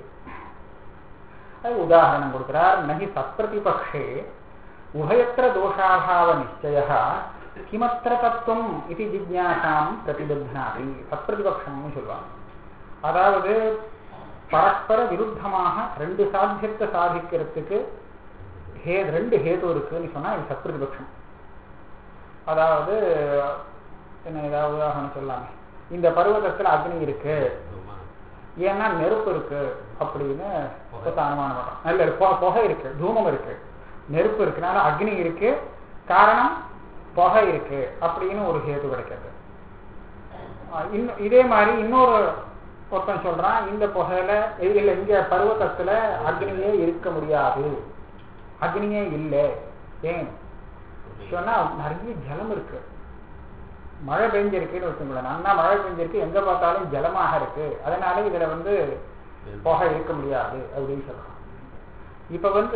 அது உதாரணம் கொடுக்கிறார் நகி சத்பிரதிபக்ஷே உபயத்திர தோஷாபாவ நிச்சய கிமத்திர தத்துவம் இது ஜிஜ்ஞாசாம் பிரதிபத்னாதி சத்பிரதிபக்ஷம்னு சொல்லுவாங்க அதாவது பரஸ்பர விருத்தமாக ரெண்டு சாத்தியத்தை சாதிக்கிறதுக்கு ஹே ரெண்டு ஹேது இருக்குன்னு சொன்னா இது சத்பிரதிபக்ஷம் அதாவது என்ன ஏதாவது உதாரணம் சொல்லாமே இந்த பருவதத்துல அக்னி இருக்கு ஏன்னா நெருப்பு இருக்கு அப்படின்னு ஒருத்த அனுமானம் பண்றோம் இல்ல இல்ல, பொ- புகை இருக்கு தூமம் இருக்கு நெருப்பு இருக்குனால அக்னி இருக்கு காரணம் புகை இருக்கு அப்படின்னு ஒரு ஹேது கிடைக்கிறது ஆஹ் இன்னும் இதே மாதிரி இன்னொரு ஒருத்தன் சொல்றான் இந்த புகையில இல்ல இங்க பருவத்தத்துல அக்னியே இருக்க முடியாது அக்னியே இல்லை ஏன் சொன்னா நிறைய ஜலம் இருக்கு மழை பெஞ்சிருக்குன்னு வச்சுங்களேன் நல்லா மழை பெஞ்சிருக்கு எங்க பார்த்தாலும் ஜலமாக இருக்கு அதனால இதுல வந்து புகை இருக்க முடியாது அப்படின்னு சொல்றான் இப்ப வந்து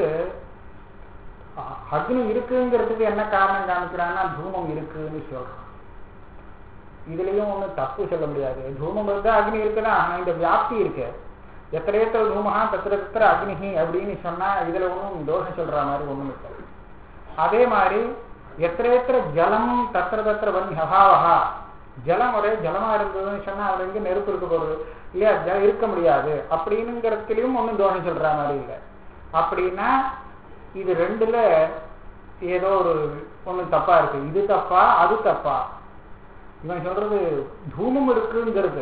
அ- அக்னி இருக்குங்கிறதுக்கு என்ன காரணம் காமிக்கிறான்னா தூமம் இருக்குன்னு சொல்றான் இதுலயும் ஒண்ணும் தப்பு சொல்ல முடியாது தூமம் இருந்தா அக்னி இருக்குன்னா ஆனா இந்த வியாப்தி இருக்கு எத்திரேத்த தூமஹா தத்திர தத்திர அக்னிஹி அப்படின்னு சொன்னா இதுல ஒண்ணும் தோஷம் சொல்ற மாதிரி ஒண்ணும் இருக்காது அதே மாதிரி எத்திரேத்திர ஜலம் தத்திர தத்திர வன்னி அபாவகா ஜலம் ஒரே ஜலமா இருந்ததுன்னு சொன்னா அதுல எங்க நெருப்பு இருக்க போகுது இல்லையா ஜலம் இருக்க முடியாது அப்படின்னுங்கிறதுலயும் ஒண்ணும் தோஷம் சொல்ற மாதிரி இல்லை அப்படின்னா இது ரெண்டுல ஏதோ ஒரு ஒண்ணு தப்பா இருக்கு இது தப்பா அது தப்பா இவன் சொல்றது தூமம் இருக்குங்கிறது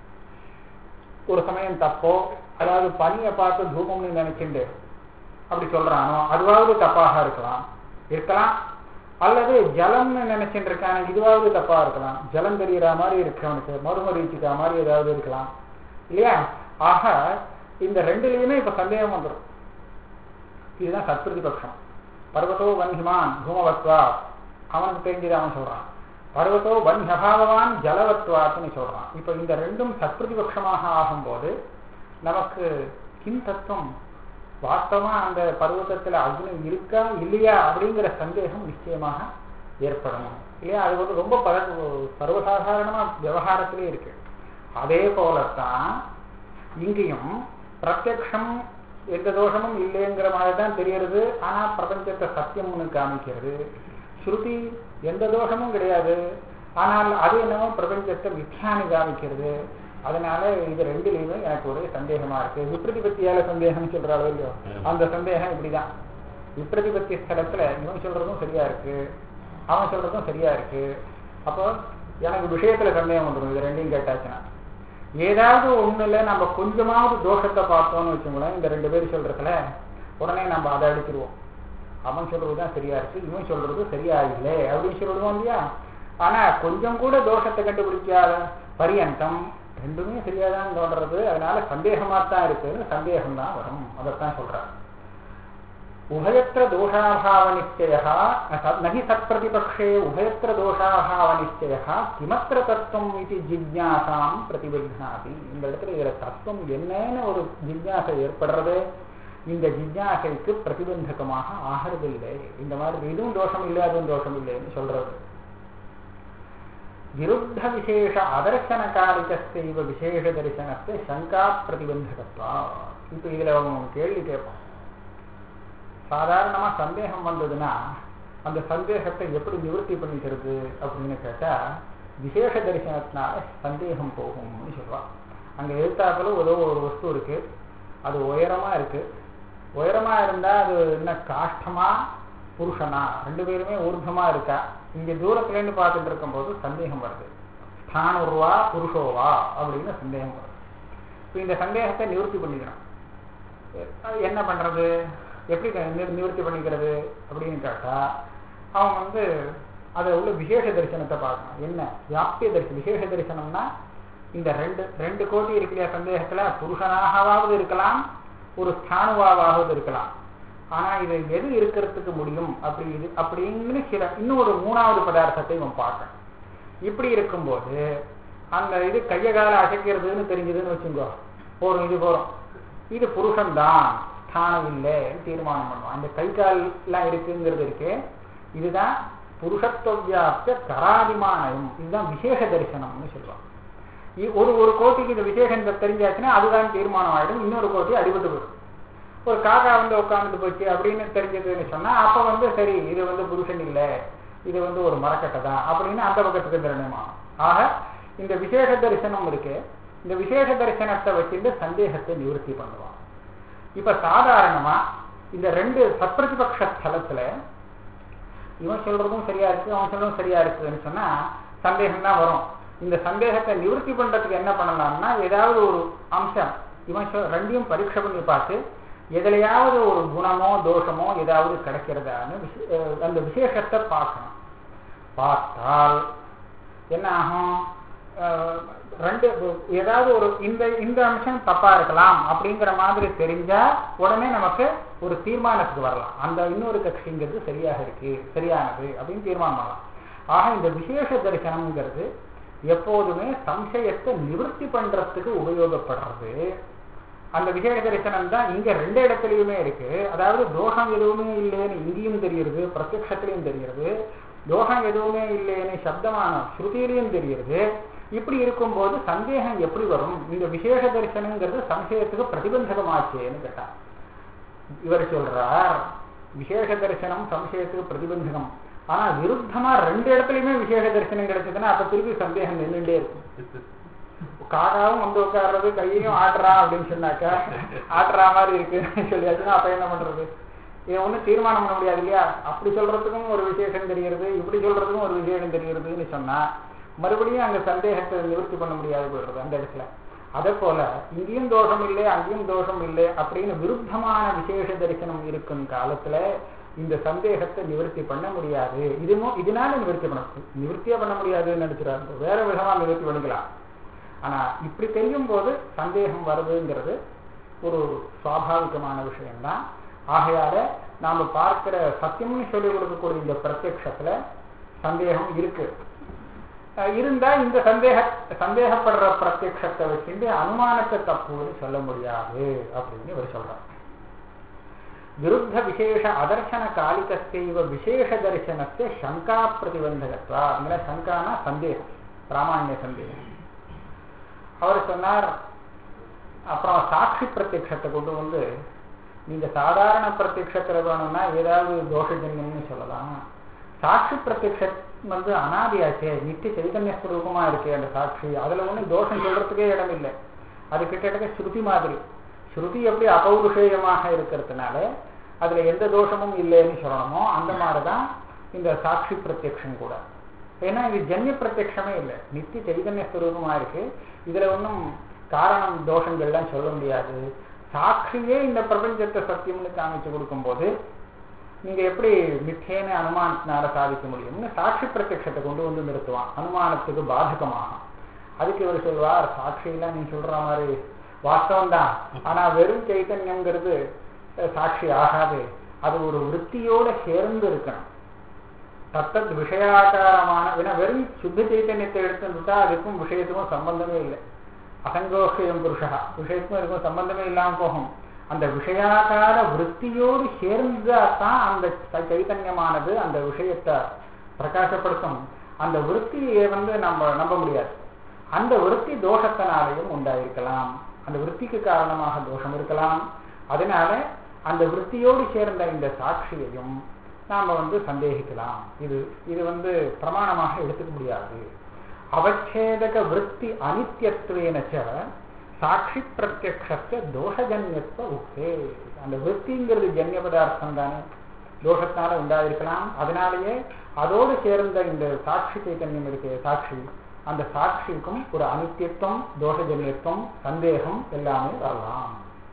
ஒரு சமயம் தப்போ அதாவது பனியை பார்த்து தூமம்னு நினைச்சுண்டு அப்படி சொல்றானோ அதுவாவது தப்பாக இருக்கலாம் இருக்கலாம் அல்லது ஜலம்னு நினைச்சுட்டு இருக்கான இதுவாவது தப்பா இருக்கலாம் ஜலம் தெரியற மாதிரி இருக்கு அவனுக்கு மறுமரீச்சிக்கிற மாதிரி ஏதாவது இருக்கலாம் இல்லையா ஆக இந்த ரெண்டுலயுமே இப்ப சந்தேகம் வந்துடும் இதுதான் சத்பிரதிபக்ஷம் பர்வத்தோ வன்ஹிமான் தூமவத்வா அவனுக்கு தெரிஞ்சது அவன் சொல்றான் பர்வத்தோ வன்ஹபாவவான் ஜலவத்வாத்னு சொல்றான் இப்ப இந்த ரெண்டும் சத்பிரதிபக்ஷமாக ஆகும்போது நமக்கு கிம் தத்துவம் வாஸ்தவமா அந்த பர்வதத்துல அக்னி இருக்கா இல்லையா அப்படிங்கிற சந்தேகம் நிச்சயமாக ஏற்படும் இல்லையா அது வந்து ரொம்ப பர சர்வசாதாரணமா விவகாரத்திலே இருக்கு அதே போலத்தான் இங்கேயும் பிரத்யக்ஷம் எந்த தோஷமும் இல்லைங்கிற மாதிரி தான் தெரியறது ஆனா பிரபஞ்சத்தை சத்தியம்னு காமிக்கிறது ஸ்ருதி எந்த தோஷமும் கிடையாது ஆனால் அது என்னமோ பிரபஞ்சத்தை மித்யானு காமிக்கிறது அதனால இது ரெண்டுலயுமே எனக்கு ஒரே சந்தேகமா இருக்கு விப்ரதிபத்தியால சந்தேகம் சொல்றாளோ இல்லையோ அந்த சந்தேகம் இப்படிதான் விப்ரதிபத்தி ஸ்தலத்துல இவன் சொல்றதும் சரியா இருக்கு அவன் சொல்றதும் சரியா இருக்கு அப்போ எனக்கு விஷயத்துல சந்தேகம் வந்துடும் இது ரெண்டையும் கேட்டாச்சுன்னா ஏதாவது ஒண்ணுல நம்ம கொஞ்சமாவது தோஷத்தை பார்த்தோம்னு வச்சுங்களேன் இந்த ரெண்டு பேரும் சொல்றதுல உடனே நம்ம அதை அடிச்சிருவோம் அவன் சொல்றதுதான் சரியா இருக்கு இவன் சொல்றது சரியா இல்லை அப்படின்னு சொல்லிடுவோம் இல்லையா ஆனா கொஞ்சம் கூட தோஷத்தை கண்டுபிடிக்காத பரியந்தம் ரெண்டுமே சரியாதான் தோன்றது அதனால சந்தேகமா தான் இருக்குன்னு சந்தேகம் தான் வரும் அதைத்தான் சொல்றார் உபயத்திர தோஷாபாவ நிச்சய நகி சத்பிரதிபக்ஷே உபயத்திர தோஷாபாவ நிச்சய கிமத்திர தத்துவம் இது ஜிஜ்ஞாசாம் பிரதிபத்னாதி இந்த இடத்துல இதுல தத்துவம் என்னன்னு ஒரு ஜிஜ்ஞாசை ஏற்படுறது இந்த ஜிஜ்ஞாசைக்கு பிரதிபந்தகமாக ஆகிறதில்லை இந்த மாதிரி இதுவும் தோஷம் இல்லை அதுவும் தோஷம் இல்லைன்னு சொல்றது விருத்த விசேஷ அதர்சனகாலிகஸ்தைவ விசேஷ தரிசனத்தை சங்கா பிரதிபந்தகத்வா இப்போ இதுல அவங்க கேள்வி கேட்போம் சாதாரணமா சந்தேகம் வந்ததுன்னா அந்த சந்தேகத்தை எப்படி நிவர்த்தி பண்ணிக்கிறது அப்படின்னு கேட்டா விசேஷ தரிசனத்தினால சந்தேகம் போகும்னு சொல்லுவான் அங்க எழுத்தாப்புல ஏதோ ஒரு வஸ்து இருக்கு அது உயரமா இருக்கு உயரமா இருந்தா அது என்ன காஷ்டமா புருஷனா ரெண்டு பேருமே ஊர்தமா இருக்கா இங்க தூரத்துல இருந்து பார்த்துட்டு இருக்கும்போது சந்தேகம் வருது ஸ்தானுருவா புருஷோவா அப்படின்னு சந்தேகம் வருது இப்போ இந்த சந்தேகத்தை நிவர்த்தி பண்ணிக்கணும் அது என்ன பண்றது எப்படி நி- நிவர்த்தி பண்ணிக்கிறது அப்படின்னு கேட்டா அவன் வந்து அதை உள்ள விசேஷ தரிசனத்தை பார்க்கணும் என்ன வியாப்திய தரிசனம் விசேஷ தரிசனம்னா இந்த ரெண்டு ரெண்டு கோட்டி இருக்கு இல்லையா சந்தேகத்துல புருஷனாகவாவது இருக்கலாம் ஒரு ஸ்தானுவாவது இருக்கலாம் ஆனா இது எது இருக்கிறதுக்கு முடியும் அப்படி இது அப்படின்னு சில இன்னொரு மூணாவது பதார்த்தத்தை இவன் பார்க்க இப்படி இருக்கும்போது அந்த இது கைய கால அசைக்கிறதுன்னு தெரிஞ்சதுன்னு வச்சுக்கோ போறோம் இது போறோம் இது புருஷன்தான் ஸ்தானம் இல்லைன்னு தீர்மானம் பண்ணுவான் அந்த கை கால் எல்லாம் இருக்குங்கிறது இருக்கு இதுதான் புருஷத்துவவியாப்த கராதிமானயம் இதுதான் விசேஷ தரிசனம்னு சொல்லுவான் இ- ஒரு ஒரு கோட்டிக்கு இந்த விசேஷம் தெரிஞ்சாச்சுன்னா அதுதான் தீர்மானம் ஆயிடும் இன்னொரு கோட்டி அடிபட்டு போயிடும் ஒரு காக்கா வந்து உட்கார்ந்து போச்சு அப்படின்னு தெரிஞ்சதுன்னு சொன்னா அப்ப வந்து சரி இது வந்து புருஷன் இல்ல இது வந்து ஒரு மரக்கட்டை தான் அப்படின்னு அந்த பக்கத்துக்கு நிர்ணயமாகும் ஆக இந்த விசேஷ தரிசனம் இருக்கு இந்த விசேஷ தரிசனத்தை வச்சுட்டு சந்தேகத்தை நிவர்த்தி பண்ணுவான் இப்ப சாதாரணமா இந்த ரெண்டு சத்பிரதிபக்ஷ ஸ்தலத்துல இவன் சொல்றதும் சரியா இருக்கு அவன் சொல்றதும் சரியா இருக்குன்னு சொன்னா சந்தேகம் தான் வரும் இந்த சந்தேகத்தை நிவர்த்தி பண்றதுக்கு என்ன பண்ணலாம்னா ஏதாவது ஒரு அம்சம் இவன் சொல் ரெண்டையும் பரீட்சை பண்ணி பார்த்து எதுலையாவது ஒரு குணமோ தோஷமோ ஏதாவது கிடைக்கிறதான்னு விசே- அஹ் அந்த விசேஷத்தை பார்க்கணும் பார்த்தால் என்ன ஆகும் அஹ் ரெண்டு ஏதாவது ஒரு இந்த இந்த அம்சம் தப்பா இருக்கலாம் அப்படிங்கிற மாதிரி தெரிஞ்சா உடனே நமக்கு ஒரு தீர்மானத்துக்கு வரலாம் அந்த இன்னொரு கட்சிங்கிறது சரியாக இருக்கு சரியானது அப்படின்னு தீர்மானம் பண்ணலாம் ஆக இந்த விசேஷ தரிசனம்ங்கிறது எப்போதுமே சம்சயத்தை நிவர்த்தி பண்றதுக்கு உபயோகப்படுறது அந்த விசேஷ தரிசனம் தான் இங்க ரெண்டு இடத்துலயுமே இருக்கு அதாவது தோஷம் எதுவுமே இல்லைன்னு இங்கேயும் தெரியுது பிரத்யக்ஷத்திலையும் தெரியுது தோஷம் எதுவுமே இல்லைன்னு சப்தமான ஸ்ருதியிலையும் தெரியுது இப்படி இருக்கும்போது சந்தேகம் எப்படி வரும் இந்த விசேஷ தரிசனங்கிறது சம்சயத்துக்கு பிரதிபந்தகமாச்சேன்னு கேட்டான் இவர் சொல்றார் விசேஷ தரிசனம் சம்சயத்துக்கு பிரதிபந்தகம் ஆனா விருத்தமா ரெண்டு இடத்துலயுமே விசேஷ தரிசனம் கிடைச்சதுன்னா அப்ப திருப்பி சந்தேகம் நின்றுட்டே இருக்கும் காக்காவும் வந்து உட்கார்றது கையையும் ஆட்டுறா அப்படின்னு சொன்னாக்கா ஆட்டுறா மாதிரி இருக்குன்னு சொல்லியாச்சுன்னா அப்ப என்ன பண்றது இதை ஒண்ணும் தீர்மானம் பண்ண முடியாது இல்லையா அப்படி சொல்றதுக்கும் ஒரு விசேஷம் தெரிகிறது இப்படி சொல்றதுக்கும் ஒரு விசேஷம் தெரிகிறதுன்னு சொன்னா மறுபடியும் அங்க சந்தேகத்தை நிவர்த்தி பண்ண முடியாது போயிடுறது அந்த இடத்துல அதே போல இங்கேயும் தோஷம் இல்லை அங்கேயும் தோஷம் இல்லை அப்படின்னு விருத்தமான விசேஷ தரிசனம் இருக்கும் காலத்துல இந்த சந்தேகத்தை நிவர்த்தி பண்ண முடியாது இதுமோ இதனால நிவர்த்தி பண்ண நிவர்த்தியே பண்ண முடியாதுன்னு நினைச்சுறாரு வேற விதமா நிவர்த்தி பண்ணிக்கலாம் ஆனா இப்படி தெரியும் போது சந்தேகம் வருதுங்கிறது ஒரு சுவாபாவிகமான விஷயம்தான் ஆகையால நாம பார்க்கிற சத்தியம்னு சொல்லிக் கொடுக்கக்கூடிய இந்த பிரத்யக்ஷத்துல சந்தேகம் இருக்கு அஹ் இருந்தா இந்த சந்தேக சந்தேகப்படுற பிரத்யக்ஷத்தை வச்சுட்டு அனுமானத்தை தப்புன்னு சொல்ல முடியாது அப்படின்னு இவர் சொல்றார் விருத்த விசேஷ அதர்சன காலிகஸ்தேவ விசேஷ தரிசனத்தை சங்கா பிரதிபந்தகத்வா ಅಂದ್ರೆ சங்கானா சந்தேகம் பிராமான்ய சந்தேகம் அவர் சொன்னார் அப்புறம் சாட்சி பிரத்யக்ஷத்தை கொண்டு வந்து நீங்க சாதாரண பிரத்யக்ஷத்துல வேணும்னா ஏதாவது தோஷஜன்யம்னு சொல்லலாம் சாட்சி பிரத்யக்ஷம் வந்து அனாதியாச்சே நித்திய சைதன்ய ஸ்வரூபமா இருக்கு அந்த சாட்சி அதுல ஒண்ணும் தோஷம் சொல்றதுக்கே இடம் இல்லை அது கிட்டத்தட்ட ஸ்ருதி மாதிரி ஸ்ருதி எப்படி அபௌருஷேயமாக இருக்கிறதுனால அதுல எந்த தோஷமும் இல்லைன்னு சொல்லணுமோ அந்த மாதிரிதான் இந்த சாட்சி பிரத்யக்ஷம் கூட ஏன்னா இது ஜன்ய பிரத்யக்ஷமே இல்லை நித்திய சைதன்ய ஸ்வரூபமா இருக்கு இதுல ஒன்றும் காரணம் தோஷங்கள்லாம் சொல்ல முடியாது சாட்சியே இந்த பிரபஞ்சத்தை சத்தியம்னு காமிச்சு கொடுக்கும்போது நீங்க எப்படி மித்தேன அனுமானத்தினால சாதிக்க முடியும்னு சாட்சி பிரத்யக்ஷத்தை கொண்டு வந்து நிறுத்துவான் அனுமானத்துக்கு பாதகமாகும் அதுக்கு இவர் சொல்வார் சாட்சியெல்லாம் நீ சொல்ற மாதிரி வாஸ்தவம் தான் ஆனா வெறும் சைத்தன்யம்ங்கிறது அஹ், சாட்சி ஆகாது அது ஒரு விற்த்தியோட சேர்ந்து இருக்கணும் தத்தத் விஷயாகாரமான ஏன்னா வெறும் சுத்த சைத்தன்யத்தை எடுத்துட்டா அதுக்கும் விஷயத்துக்கும் சம்பந்தமே இல்லை அசங்கோஷயம் புருஷா விஷயத்துக்கும் இதுக்கும் சம்பந்தமே இல்லாம போகும் அந்த விஷயாகார விற்த்தியோடு சேர்ந்தா தான் அந்த ச- சைத்தன்யமானது அந்த விஷயத்தை பிரகாசப்படுத்தும் அந்த விற்த்தியை வந்து நம்ம நம்ப முடியாது அந்த விற்பி தோஷத்தினாலேயும் உண்டாயிருக்கலாம் அந்த விற்பிக்கு காரணமாக தோஷம் இருக்கலாம் அதனால அந்த விற்த்தியோடு சேர்ந்த இந்த சாட்சியையும் நாம வந்து சந்தேகிக்கலாம் இது இது வந்து பிரமாணமாக எடுத்துக்க முடியாது அவச்சேதக விற்பி அனித்யத்துவேனச்ச சாட்சி பிரத்யக்ஷத்த தோஷஜன்யத்துவ உக்தே அந்த விற்பிங்கிறது ஜன்ய பதார்த்தம் தானே தோஷத்தினால உண்டாயிருக்கலாம் அதனாலேயே அதோடு சேர்ந்த இந்த சாட்சி சைத்தன்யம் இருக்கு சாட்சி அந்த சாட்சிக்கும் ஒரு அனித்தியத்துவம் தோஷஜன்யத்துவம் சந்தேகம் எல்லாமே வரலாம்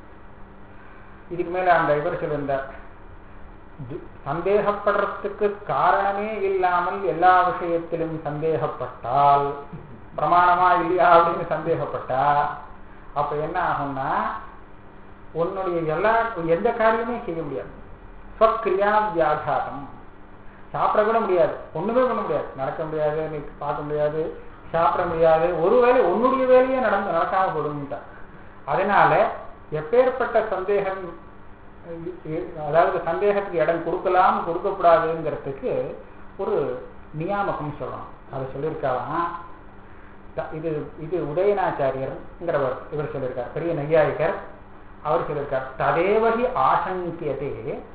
இதுக்கு மேல அந்த இவர் சொல்லியிருந்தார் து- சந்தேகப்படுறதுக்கு காரணமே இல்லாமல் எல்லா விஷயத்திலும் சந்தேகப்பட்டால் பிரமாணமா இல்லையா அப்படின்னு சந்தேகப்பட்டா அப்ப என்ன ஆகும்னா உன்னுடைய எல்லா எந்த காரியமே செய்ய முடியாது ஸ்வக்ரியா வியாகாதம் சாப்பிட கூட முடியாது ஒண்ணுமே பண்ண முடியாது நடக்க முடியாது நீ பார்க்க முடியாது சாப்பிட முடியாது ஒரு வேலை உன்னுடைய வேலையே நடந்து நடக்காம போடும்ட்டா அதனால எப்பேற்பட்ட சந்தேகம் இ- இ- அதாவது சந்தேகத்துக்கு இடம் கொடுக்கலாம் கொடுக்கக்கூடாதுங்கிறதுக்கு ஒரு நியாமகம் சொல்லணும் அதை சொல்லியிருக்காலாம் த- இது இது உதயநாச்சாரியர்ங்கிறவர் இவர் சொல்லியிருக்கார் பெரிய நையாயிகர் அவர் சொல்லியிருக்கார் ததேவகி ஆசங்கியதே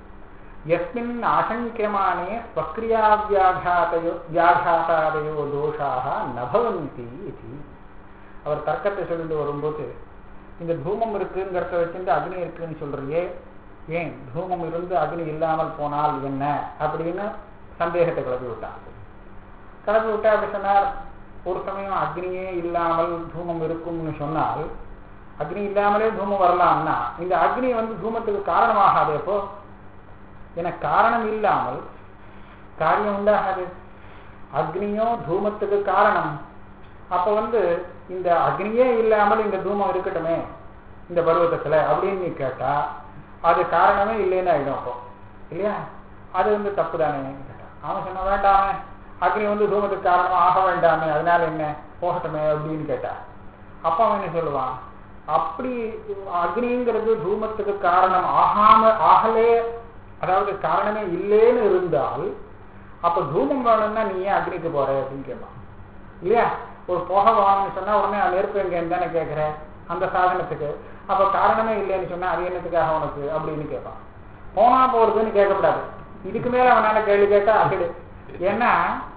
எஸ்மின் ஆசங்கியமானே ஸ்வக்ரியாவியாகாதயோ வியாகாதாதயோ தோஷாக நபவந்தி இது அவர் தர்க்கத்தை சொல்லிட்டு வரும்போது இந்த தூமம் இருக்குங்கிறத வச்சுட்டு அக்னி இருக்குன்னு சொல்றியே ஏன் தூமம் இருந்து அக்னி இல்லாமல் போனால் என்ன அப்படின்னு சந்தேகத்தை கிளப்பி விட்டான் கிளப்பி விட்டா அப்படி சொன்னார் ஒரு சமயம் அக்னியே இல்லாமல் தூமம் இருக்கும்னு சொன்னால் அக்னி இல்லாமலே தூமம் வரலாம்னா இந்த அக்னி வந்து தூமத்துக்கு காரணமாகாது அப்போ என காரணம் இல்லாமல் காரியம் உண்டாகாது அக்னியோ தூமத்துக்கு காரணம் அப்ப வந்து இந்த அக்னியே இல்லாமல் இந்த தூமம் இருக்கட்டுமே இந்த பருவத்தத்துல அப்படின்னு நீ கேட்டா அது காரணமே இல்லைன்னு ஆயிடும் அப்போ இல்லையா அது வந்து தப்பு தானே கேட்டான் அவன் சொன்ன வேண்டாமே அக்னி வந்து தூமத்துக்கு காரணமா ஆக வேண்டாமே அதனால என்ன போகட்டுமே அப்படின்னு கேட்டா அப்ப அவன் என்ன சொல்லுவான் அப்படி அக்னிங்கிறது தூமத்துக்கு காரணம் ஆகாம ஆகலே அதாவது காரணமே இல்லைன்னு இருந்தால் அப்ப தூமம் வேணும்னா நீ ஏன் அக்னிக்கு போற அப்படின்னு கேட்பான் இல்லையா ஒரு புகை வாங்கன்னு சொன்னா உடனே நெருப்பு எங்கன்னு தானே கேட்கிற அந்த சாதனத்துக்கு அப்ப காரணமே இல்லைன்னு சொன்னா அது என்னத்துக்காக உனக்கு அப்படின்னு கேட்பான் போனா போறதுன்னு கேட்கக்கூடாது இதுக்கு மேல அவனால கேள்வி கேட்டா அகிடு ஏன்னா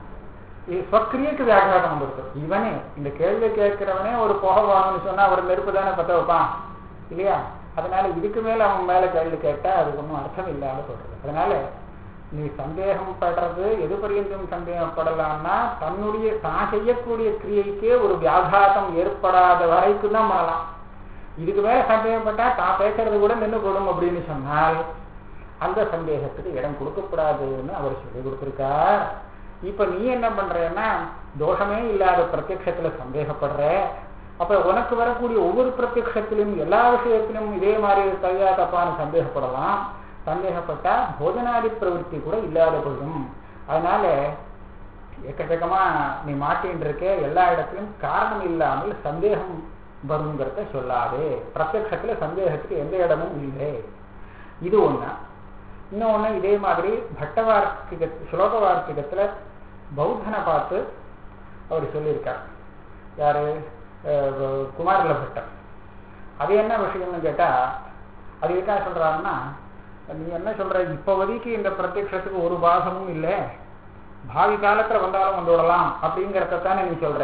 இது ஸ்வக்கிரியக்கு வியாகாரம் வந்துருக்கு இவனே இந்த கேள்வி கேட்கிறவனே ஒரு புகை வாங்கன்னு சொன்னா ஒரு நெருப்பு தானே பத்த வைப்பான் இல்லையா அதனால இதுக்கு மேல அவன் மேல கேள்வி கேட்டா அது ஒன்றும் அர்த்தம் இல்லாத சொல்றது அதனால நீ சந்தேகம் படுறது எது பரியந்தம் சந்தேகப்படலாம்னா தன்னுடைய தான் செய்யக்கூடிய கிரியைக்கே ஒரு வியாகாதம் ஏற்படாத வரைக்கும் தான் பண்ணலாம் இதுக்கு மேல சந்தேகப்பட்டா தான் பேசுறது கூட நின்று போடும் அப்படின்னு சொன்னால் அந்த சந்தேகத்துக்கு இடம் கொடுக்கக்கூடாதுன்னு அவர் சொல்லி கொடுத்திருக்கார் இப்ப நீ என்ன பண்றேன்னா தோஷமே இல்லாத பிரத்யக்ஷத்துல சந்தேகப்படுற அப்ப உனக்கு வரக்கூடிய ஒவ்வொரு பிரத்யக்ஷத்திலும் எல்லா விஷயத்திலும் இதே மாதிரி சரியா தப்பான்னு சந்தேகப்படலாம் சந்தேகப்பட்டா போதனாதி பிரவೃತ್ತಿ கூட இல்லாத போயிடும் அதனால எக்கச்சக்கமா நீ மாட்டின்னு இருக்க எல்லா இடத்திலும் காரணம் இல்லாமல் சந்தேகம் வருங்கிறத சொல்லாதே பிரத்யக்ஷத்துல சந்தேகத்துக்கு எந்த இடமும் இல்லை இது ஒண்ணு இன்னொன்னு இதே மாதிரி பட்டவார்த்திக ஸ்லோக வார்த்திகத்துல பௌத்தனை பார்த்து அவர் சொல்லியிருக்கார் யாரு அஹ் குமாரில பட்டர் அது என்ன விஷயம்னு கேட்டா அது எதுக்காக சொல்றாருன்னா நீ என்ன சொல்ற இப்போதைக்கு இந்த பிரத்யக்ஷத்துக்கு ஒரு பாகமும் இல்லை பாவி காலத்துல வந்தாலும் வந்து விடலாம் அப்படிங்கிறத தானே நீ சொல்ற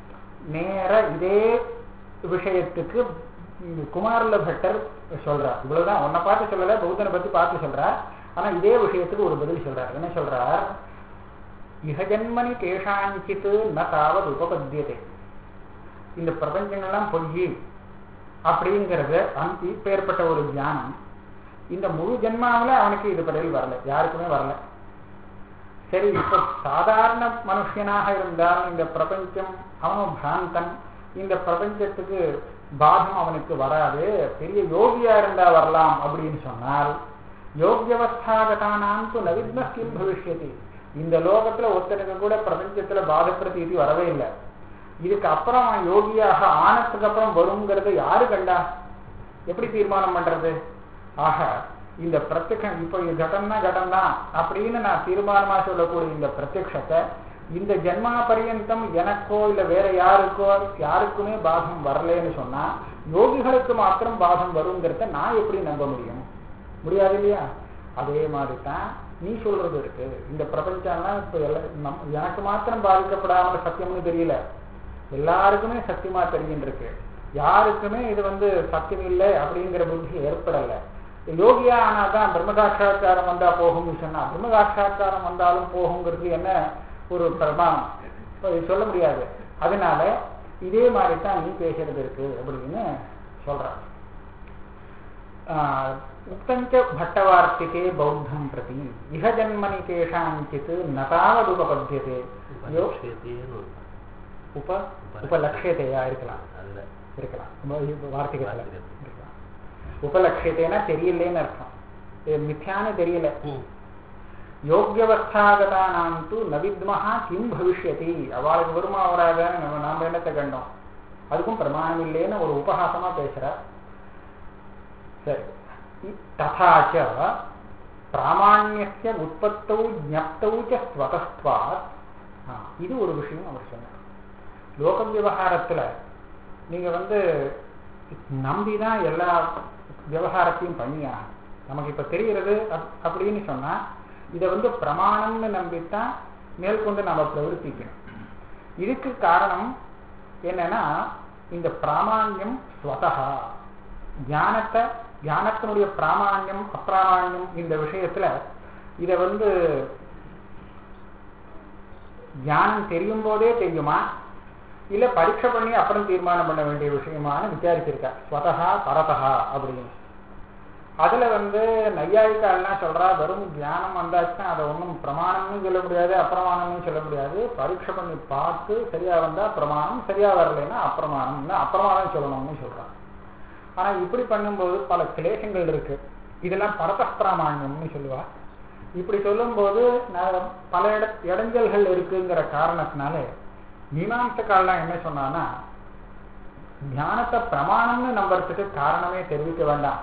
நேர இதே விஷயத்துக்கு இந்த குமாரில பட்டர் சொல்றார் இவ்வளவுதான் உன்னை பார்த்து சொல்லல பௌத்தனை பத்தி பார்த்து சொல்றார் ஆனா இதே விஷயத்துக்கு ஒரு பதில் சொல்றார் என்ன சொல்றார் இகஜன்மனி கேஷாஞ்சித்து ந தாவது உபபத்தியதே இந்த பிரபஞ்சங்கள்லாம் பொய் அப்படிங்கிறது அந்த இப்பேற்பட்ட ஒரு ஞானம் இந்த முழு ஜென்மாவில் அவனுக்கு இது பதில் வரல யாருக்குமே வரல சரி இப்ப சாதாரண மனுஷனாக இருந்தால் இந்த பிரபஞ்சம் அவனும் பிராந்தன் இந்த பிரபஞ்சத்துக்கு பாதம் அவனுக்கு வராது பெரிய யோகியா இருந்தா வரலாம் அப்படின்னு சொன்னால் யோகியவஸ்தாகதானாம் து நவித்ன கிம் பவிஷ்யதி இந்த லோகத்துல ஒருத்தனுக்கு கூட பிரபஞ்சத்துல பாத பிரதீதி வரவே இல்லை இதுக்கு அப்புறம் அவன் யோகியாக ஆனதுக்கு அப்புறம் வருங்கிறத யாரு கண்டா எப்படி தீர்மானம் பண்றது ஆக இந்த பிரத்யக்ஷம் இப்போ இது கடம்னா கடம் தான் அப்படின்னு நான் தீர்மானமா சொல்லக்கூடிய இந்த பிரத்யக்ஷத்தை இந்த ஜென்மா பரியந்தம் எனக்கோ இல்ல வேற யாருக்கோ யாருக்குமே பாதம் வரலன்னு சொன்னா யோகிகளுக்கு மாத்திரம் பாதம் வருங்கிறத நான் எப்படி நம்ப முடியும் முடியாது இல்லையா அதே மாதிரி தான் நீ சொல்றது இருக்கு இந்த பிரபஞ்சம்லாம் இப்ப எல்லா- நம்- எனக்கு மாத்திரம் பாதிக்கப்படாமல் சத்தியம்னு தெரியல எல்லாருக்குமே சத்தியமா தெரிஞ்சிருக்கு யாருக்குமே இது வந்து சத்தியம் இல்லை அப்படிங்கிற புத்தி ஏற்படல யோகியா ஆனாதான் பிரம்ம சாட்சா்காரம் வந்தா போகும்னு சொன்னா பிரம்ம சாட்சா்காரம் வந்தாலும் போகுங்கிறது என்ன ஒரு பிரமாணம் இப்ப இது சொல்ல முடியாது அதனால இதே மாதிரி தான் நீ பேசுறது இருக்கு அப்படின்னு சொல்றான் ஆஹ் உக்தஞ்ச பட்டவார்த்திகே பௌத்தம் பிரதி இஹ ஜன்மனி கேஷாஞ்சித் நதாவதுபபத்தியதே யோ உபலட்சியத்தைன்னு ஒரு உப உபலட்சியத்தையா இருக்கலாம் அதுல இருக்கலாம் உப- உப- வார்த்திகத்துல வார்த்திகத்துல. இருக்கலாம் உபலட்சியத்தைனா தெரியலேன்னு அர்த்தம் இது மித்யான்னு தெரியல யோக்கியவஸ்தாகதானாம் தூ நவித்மஹா கிம் பவிஷ்யதி அவளுக்கு வருமா வராதான்னு நம்ம நாம என்னத்தை கண்டோம் அதுக்கும் பிரமாணம் இல்லைன்னு ஒரு உபஹாசமா பேசுறார் சரி இ- ததாச்ச பிராமாண்யஸ்ய உற்பத்தௌ ஜப்தௌ ச ஸ்வதஸ்துவாத் ஆ, இது ஒரு விஷயம் அவர் சொன்னார் லோக விவகாரத்துல நீங்க வந்து நம்பிதான் எல்லா விவகாரத்தையும் பண்ணியா நமக்கு இப்ப தெரிகிறது அப்- அப்படின்னு சொன்னா இதை வந்து பிரமாணம்னு நம்பித்தான் மேற்கொண்டு நம்ம பிரவர்த்திக்கணும் இதுக்கு காரணம் என்னன்னா இந்த பிராமாண்யம் ஸ்வதகா ஞானத்தை ஞானத்தினுடைய பிராமாண்யம் அப்பிராமாண்யம் இந்த விஷயத்துல இதை வந்து ஞானம் தெரியும் போதே தெரியுமா இல்ல பரீட்சை பண்ணி அப்புறம் தீர்மானம் பண்ண வேண்டிய விஷயமான்னு விசாரிச்சிருக்கா ஸ்வதகா பரதகா அப்படின்னு அதுல வந்து நையாயிக்காலாம் சொல்றா வெறும் ஞானம் வந்தாச்சுன்னா அதை ஒன்றும் பிரமாணம்னு சொல்ல முடியாது அப்பிரமாணம்னு சொல்ல முடியாது பரீட்சை பண்ணி பார்த்து சரியா வந்தா பிரமாணம் சரியா வரலைன்னா அப்பிரமாணம்னா அப்பிரமாணம் சொல்லணும்னு சொல்றான் ஆனா இப்படி பண்ணும்போது பல கிளேசங்கள் இருக்கு இதெல்லாம் பரதப்பிராமாண்யம்னு சொல்லுவா இப்படி சொல்லும்போது நான் பல இட இடைஞ்சல்கள் இருக்குங்கிற காரணத்தினால மீமாம்சக்கால்லாம் என்ன சொன்னான்னா ஞானத்தை பிரமாணம்னு நம்புறதுக்கு காரணமே தெரிவிக்க வேண்டாம்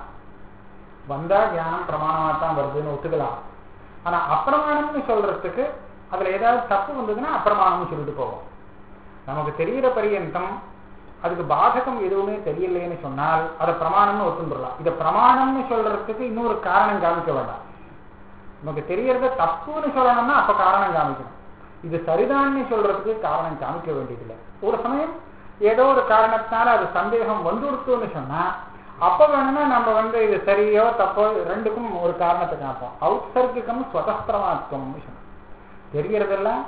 வந்தா ஞானம் பிரமாணமா தான் வருதுன்னு ஒத்துக்கலாம் ஆனா அப்பிரமாணம்னு சொல்றதுக்கு அதுல ஏதாவது தப்பு வந்ததுன்னா அப்பிரமாணம்னு சொல்லிட்டு போவோம் நமக்கு தெரிகிற பரியந்தம் அதுக்கு பாதகம் எதுவுமே தெரியலைன்னு சொன்னால் அதை பிரமாணம்னு ஒத்துந்துடலாம் இதை பிரமாணம்னு சொல்றதுக்கு இன்னொரு காரணம் காமிக்க வேண்டாம் நமக்கு தெரியறத தப்புன்னு சொல்லணும்னா அப்ப காரணம் காமிக்கணும் இது சரிதான்னு சொல்றதுக்கு காரணம் காமிக்க வேண்டியதில்லை ஒரு சமயம் ஏதோ ஒரு காரணத்தினால அது சந்தேகம் வந்துடுத்துன்னு சொன்னா அப்ப வேணும்னா நம்ம வந்து இது சரியோ தப்போ ரெண்டுக்கும் ஒரு காரணத்தை காப்போம் ஔத்சர்கிகம் ஸ்வதப்பிரமாத்வம்னு சொன்னோம் தெரியறதெல்லாம்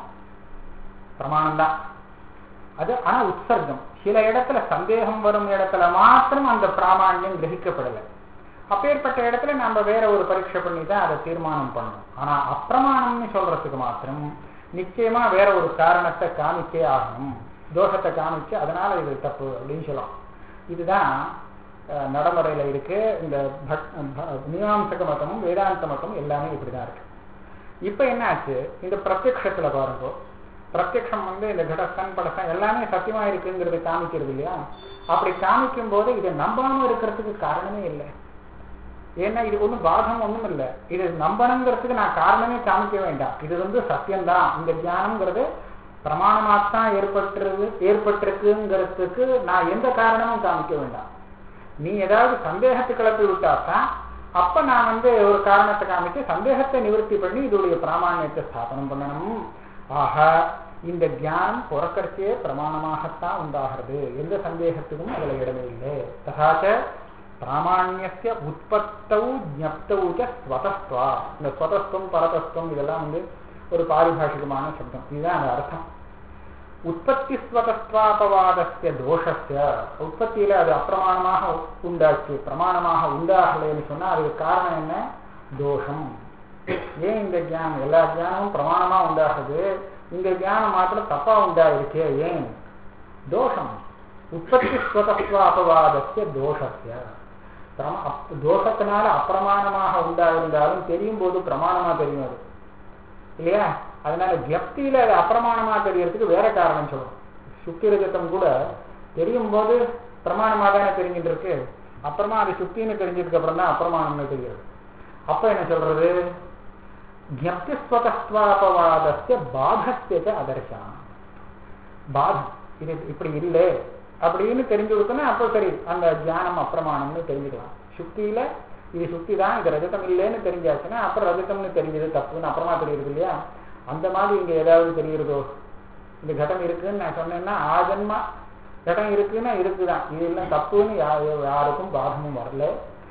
பிரமாணம் தான் அது ஆனா உற்சர்க்கம் சில இடத்துல சந்தேகம் வரும் இடத்துல மாத்திரம் அந்த பிராமாண்யம் கிரகிக்கப்படலை அப்பேற்பட்ட இடத்துல நம்ம வேற ஒரு பரீட்சை பண்ணி தான் அதை தீர்மானம் பண்ணணும் ஆனா அப்பிரமாணம்னு சொல்றதுக்கு மாத்திரம் நிச்சயமா வேற ஒரு காரணத்தை காமிச்சே ஆகணும் தோஷத்தை காமிச்சு அதனால இது தப்பு அப்படின்னு சொல்லலாம் இதுதான் அஹ், நடைமுறையில இருக்கு இந்த பட்- ப- மீமாம்சக மதமும் வேதாந்த மதமும் எல்லாமே இப்படிதான் இருக்கு இப்ப என்னாச்சு இந்த பிரத்யக்ஷத்துல பாருங்க பிரத்யக்ஷம் வந்து இந்த கடஸ்தான் படஸ்தான் எல்லாமே சத்தியமா இருக்குங்கிறது காமிக்கிறது இல்லையா அப்படி காமிக்கும் போது இதை நம்பாம இருக்கிறதுக்கு காரணமே இல்லை ஏன்னா இது ஒண்ணும் பாதம் ஒண்ணும் இல்லை இது நம்பணுங்கிறதுக்கு நான் காரணமே காமிக்க வேண்டாம் இது வந்து சத்தியம்தான் இந்த ஞானம்ங்கிறது பிரமாணமாத்தான் ஏற்பட்டிருக்கு ஏற்பட்டிருக்குங்கிறதுக்கு நான் எந்த காரணமும் காமிக்க வேண்டாம் நீ ஏதாவது சந்தேகத்தை கிளப்பி விட்டாதான் அப்ப நான் வந்து ஒரு காரணத்தை காமிச்சு சந்தேகத்தை நிவர்த்தி பண்ணி இதோடைய பிராமாண்யத்தை ஸ்தாபனம் பண்ணணும் ஆக இந்த ஞானம் பிறக்கறச்சே பிரமாணமாகத்தான் உண்டாகிறது எந்த சந்தேகத்துக்கும் அதுல இடமே இல்லை ததாச்ச பிராமாண்யஸ்ய உற்பத்தௌ ஜப்தௌ ச ஸ்வதஸ்துவா இந்த ஸ்வதஸ்துவம் பரதஸ்துவம் இதெல்லாம் வந்து ஒரு பாரிபாஷிகமான சப்தம் இதுதான் அந்த அர்த்தம் உற்பத்தி ஸ்வதஸ்துவாபவாதஸ்ய தோஷஸ்ய உற்பத்தியில அது அப்பிரமாணமாக உண்டாச்சு பிரமாணமாக உண்டாகலைன்னு சொன்னா அதுக்கு காரணம் என்ன தோஷம் ஏன் இந்த ஞானம் எல்லா ஞானமும் பிரமாணமா உண்டாகுது இந்த ஞானம் மாத்திரம் தப்பா உண்டாயிருக்கே ஏன் தோஷம் உற்பத்தி ஸ்வதத்துவ அபவாதஸ்ய தோஷஸ்ய பிரம- அப்- தோஷத்தினால அப்பிரமாணமாக உண்டாயிருந்தாலும் தெரியும் போது பிரமாணமா தெரியும் அது இல்லையா அதனால ஜப்தியில அது அப்பிரமாணமா தெரியறதுக்கு வேற காரணம் சொல்லணும் சுத்திரஜத்தம் கூட தெரியும் போது பிரமாணமா தானே தெரிஞ்சுட்டு இருக்கு அப்புறமா அது சுத்தின்னு தெரிஞ்சதுக்கு அப்புறம் தான் அப்பிரமாணம்னு தெரியுது அப்ப என்ன சொல்றது ஜப்தி ஸ்வதஸ்வாபவாதஸ்ய பாதஸ்ய ச அதர்சனம் பாதம் இது இப்படி இல்லை அப்படின்னு தெரிஞ்சு கொடுத்தோன்னா அப்போ சரி அந்த ஞானம் அப்பிரமாணம்னு தெரிஞ்சுக்கலாம் சுத்தியில இது சுத்தி தான் இது ரஜதம் இல்லைன்னு தெரிஞ்சாச்சுன்னா அப்புறம் ரஜதம்னு தெரிஞ்சது தப்புன்னு அப்புறமா தெரியுது இல்லையா அந்த மாதிரி இங்க ஏதாவது தெரிகிறதோ இந்த கடம் இருக்குன்னு நான் சொன்னேன்னா ஆஜன்மா கடம் இருக்குன்னா இருக்குதான் இது எல்லாம் தப்புன்னு யா- யாருக்கும் பாதமும் வரல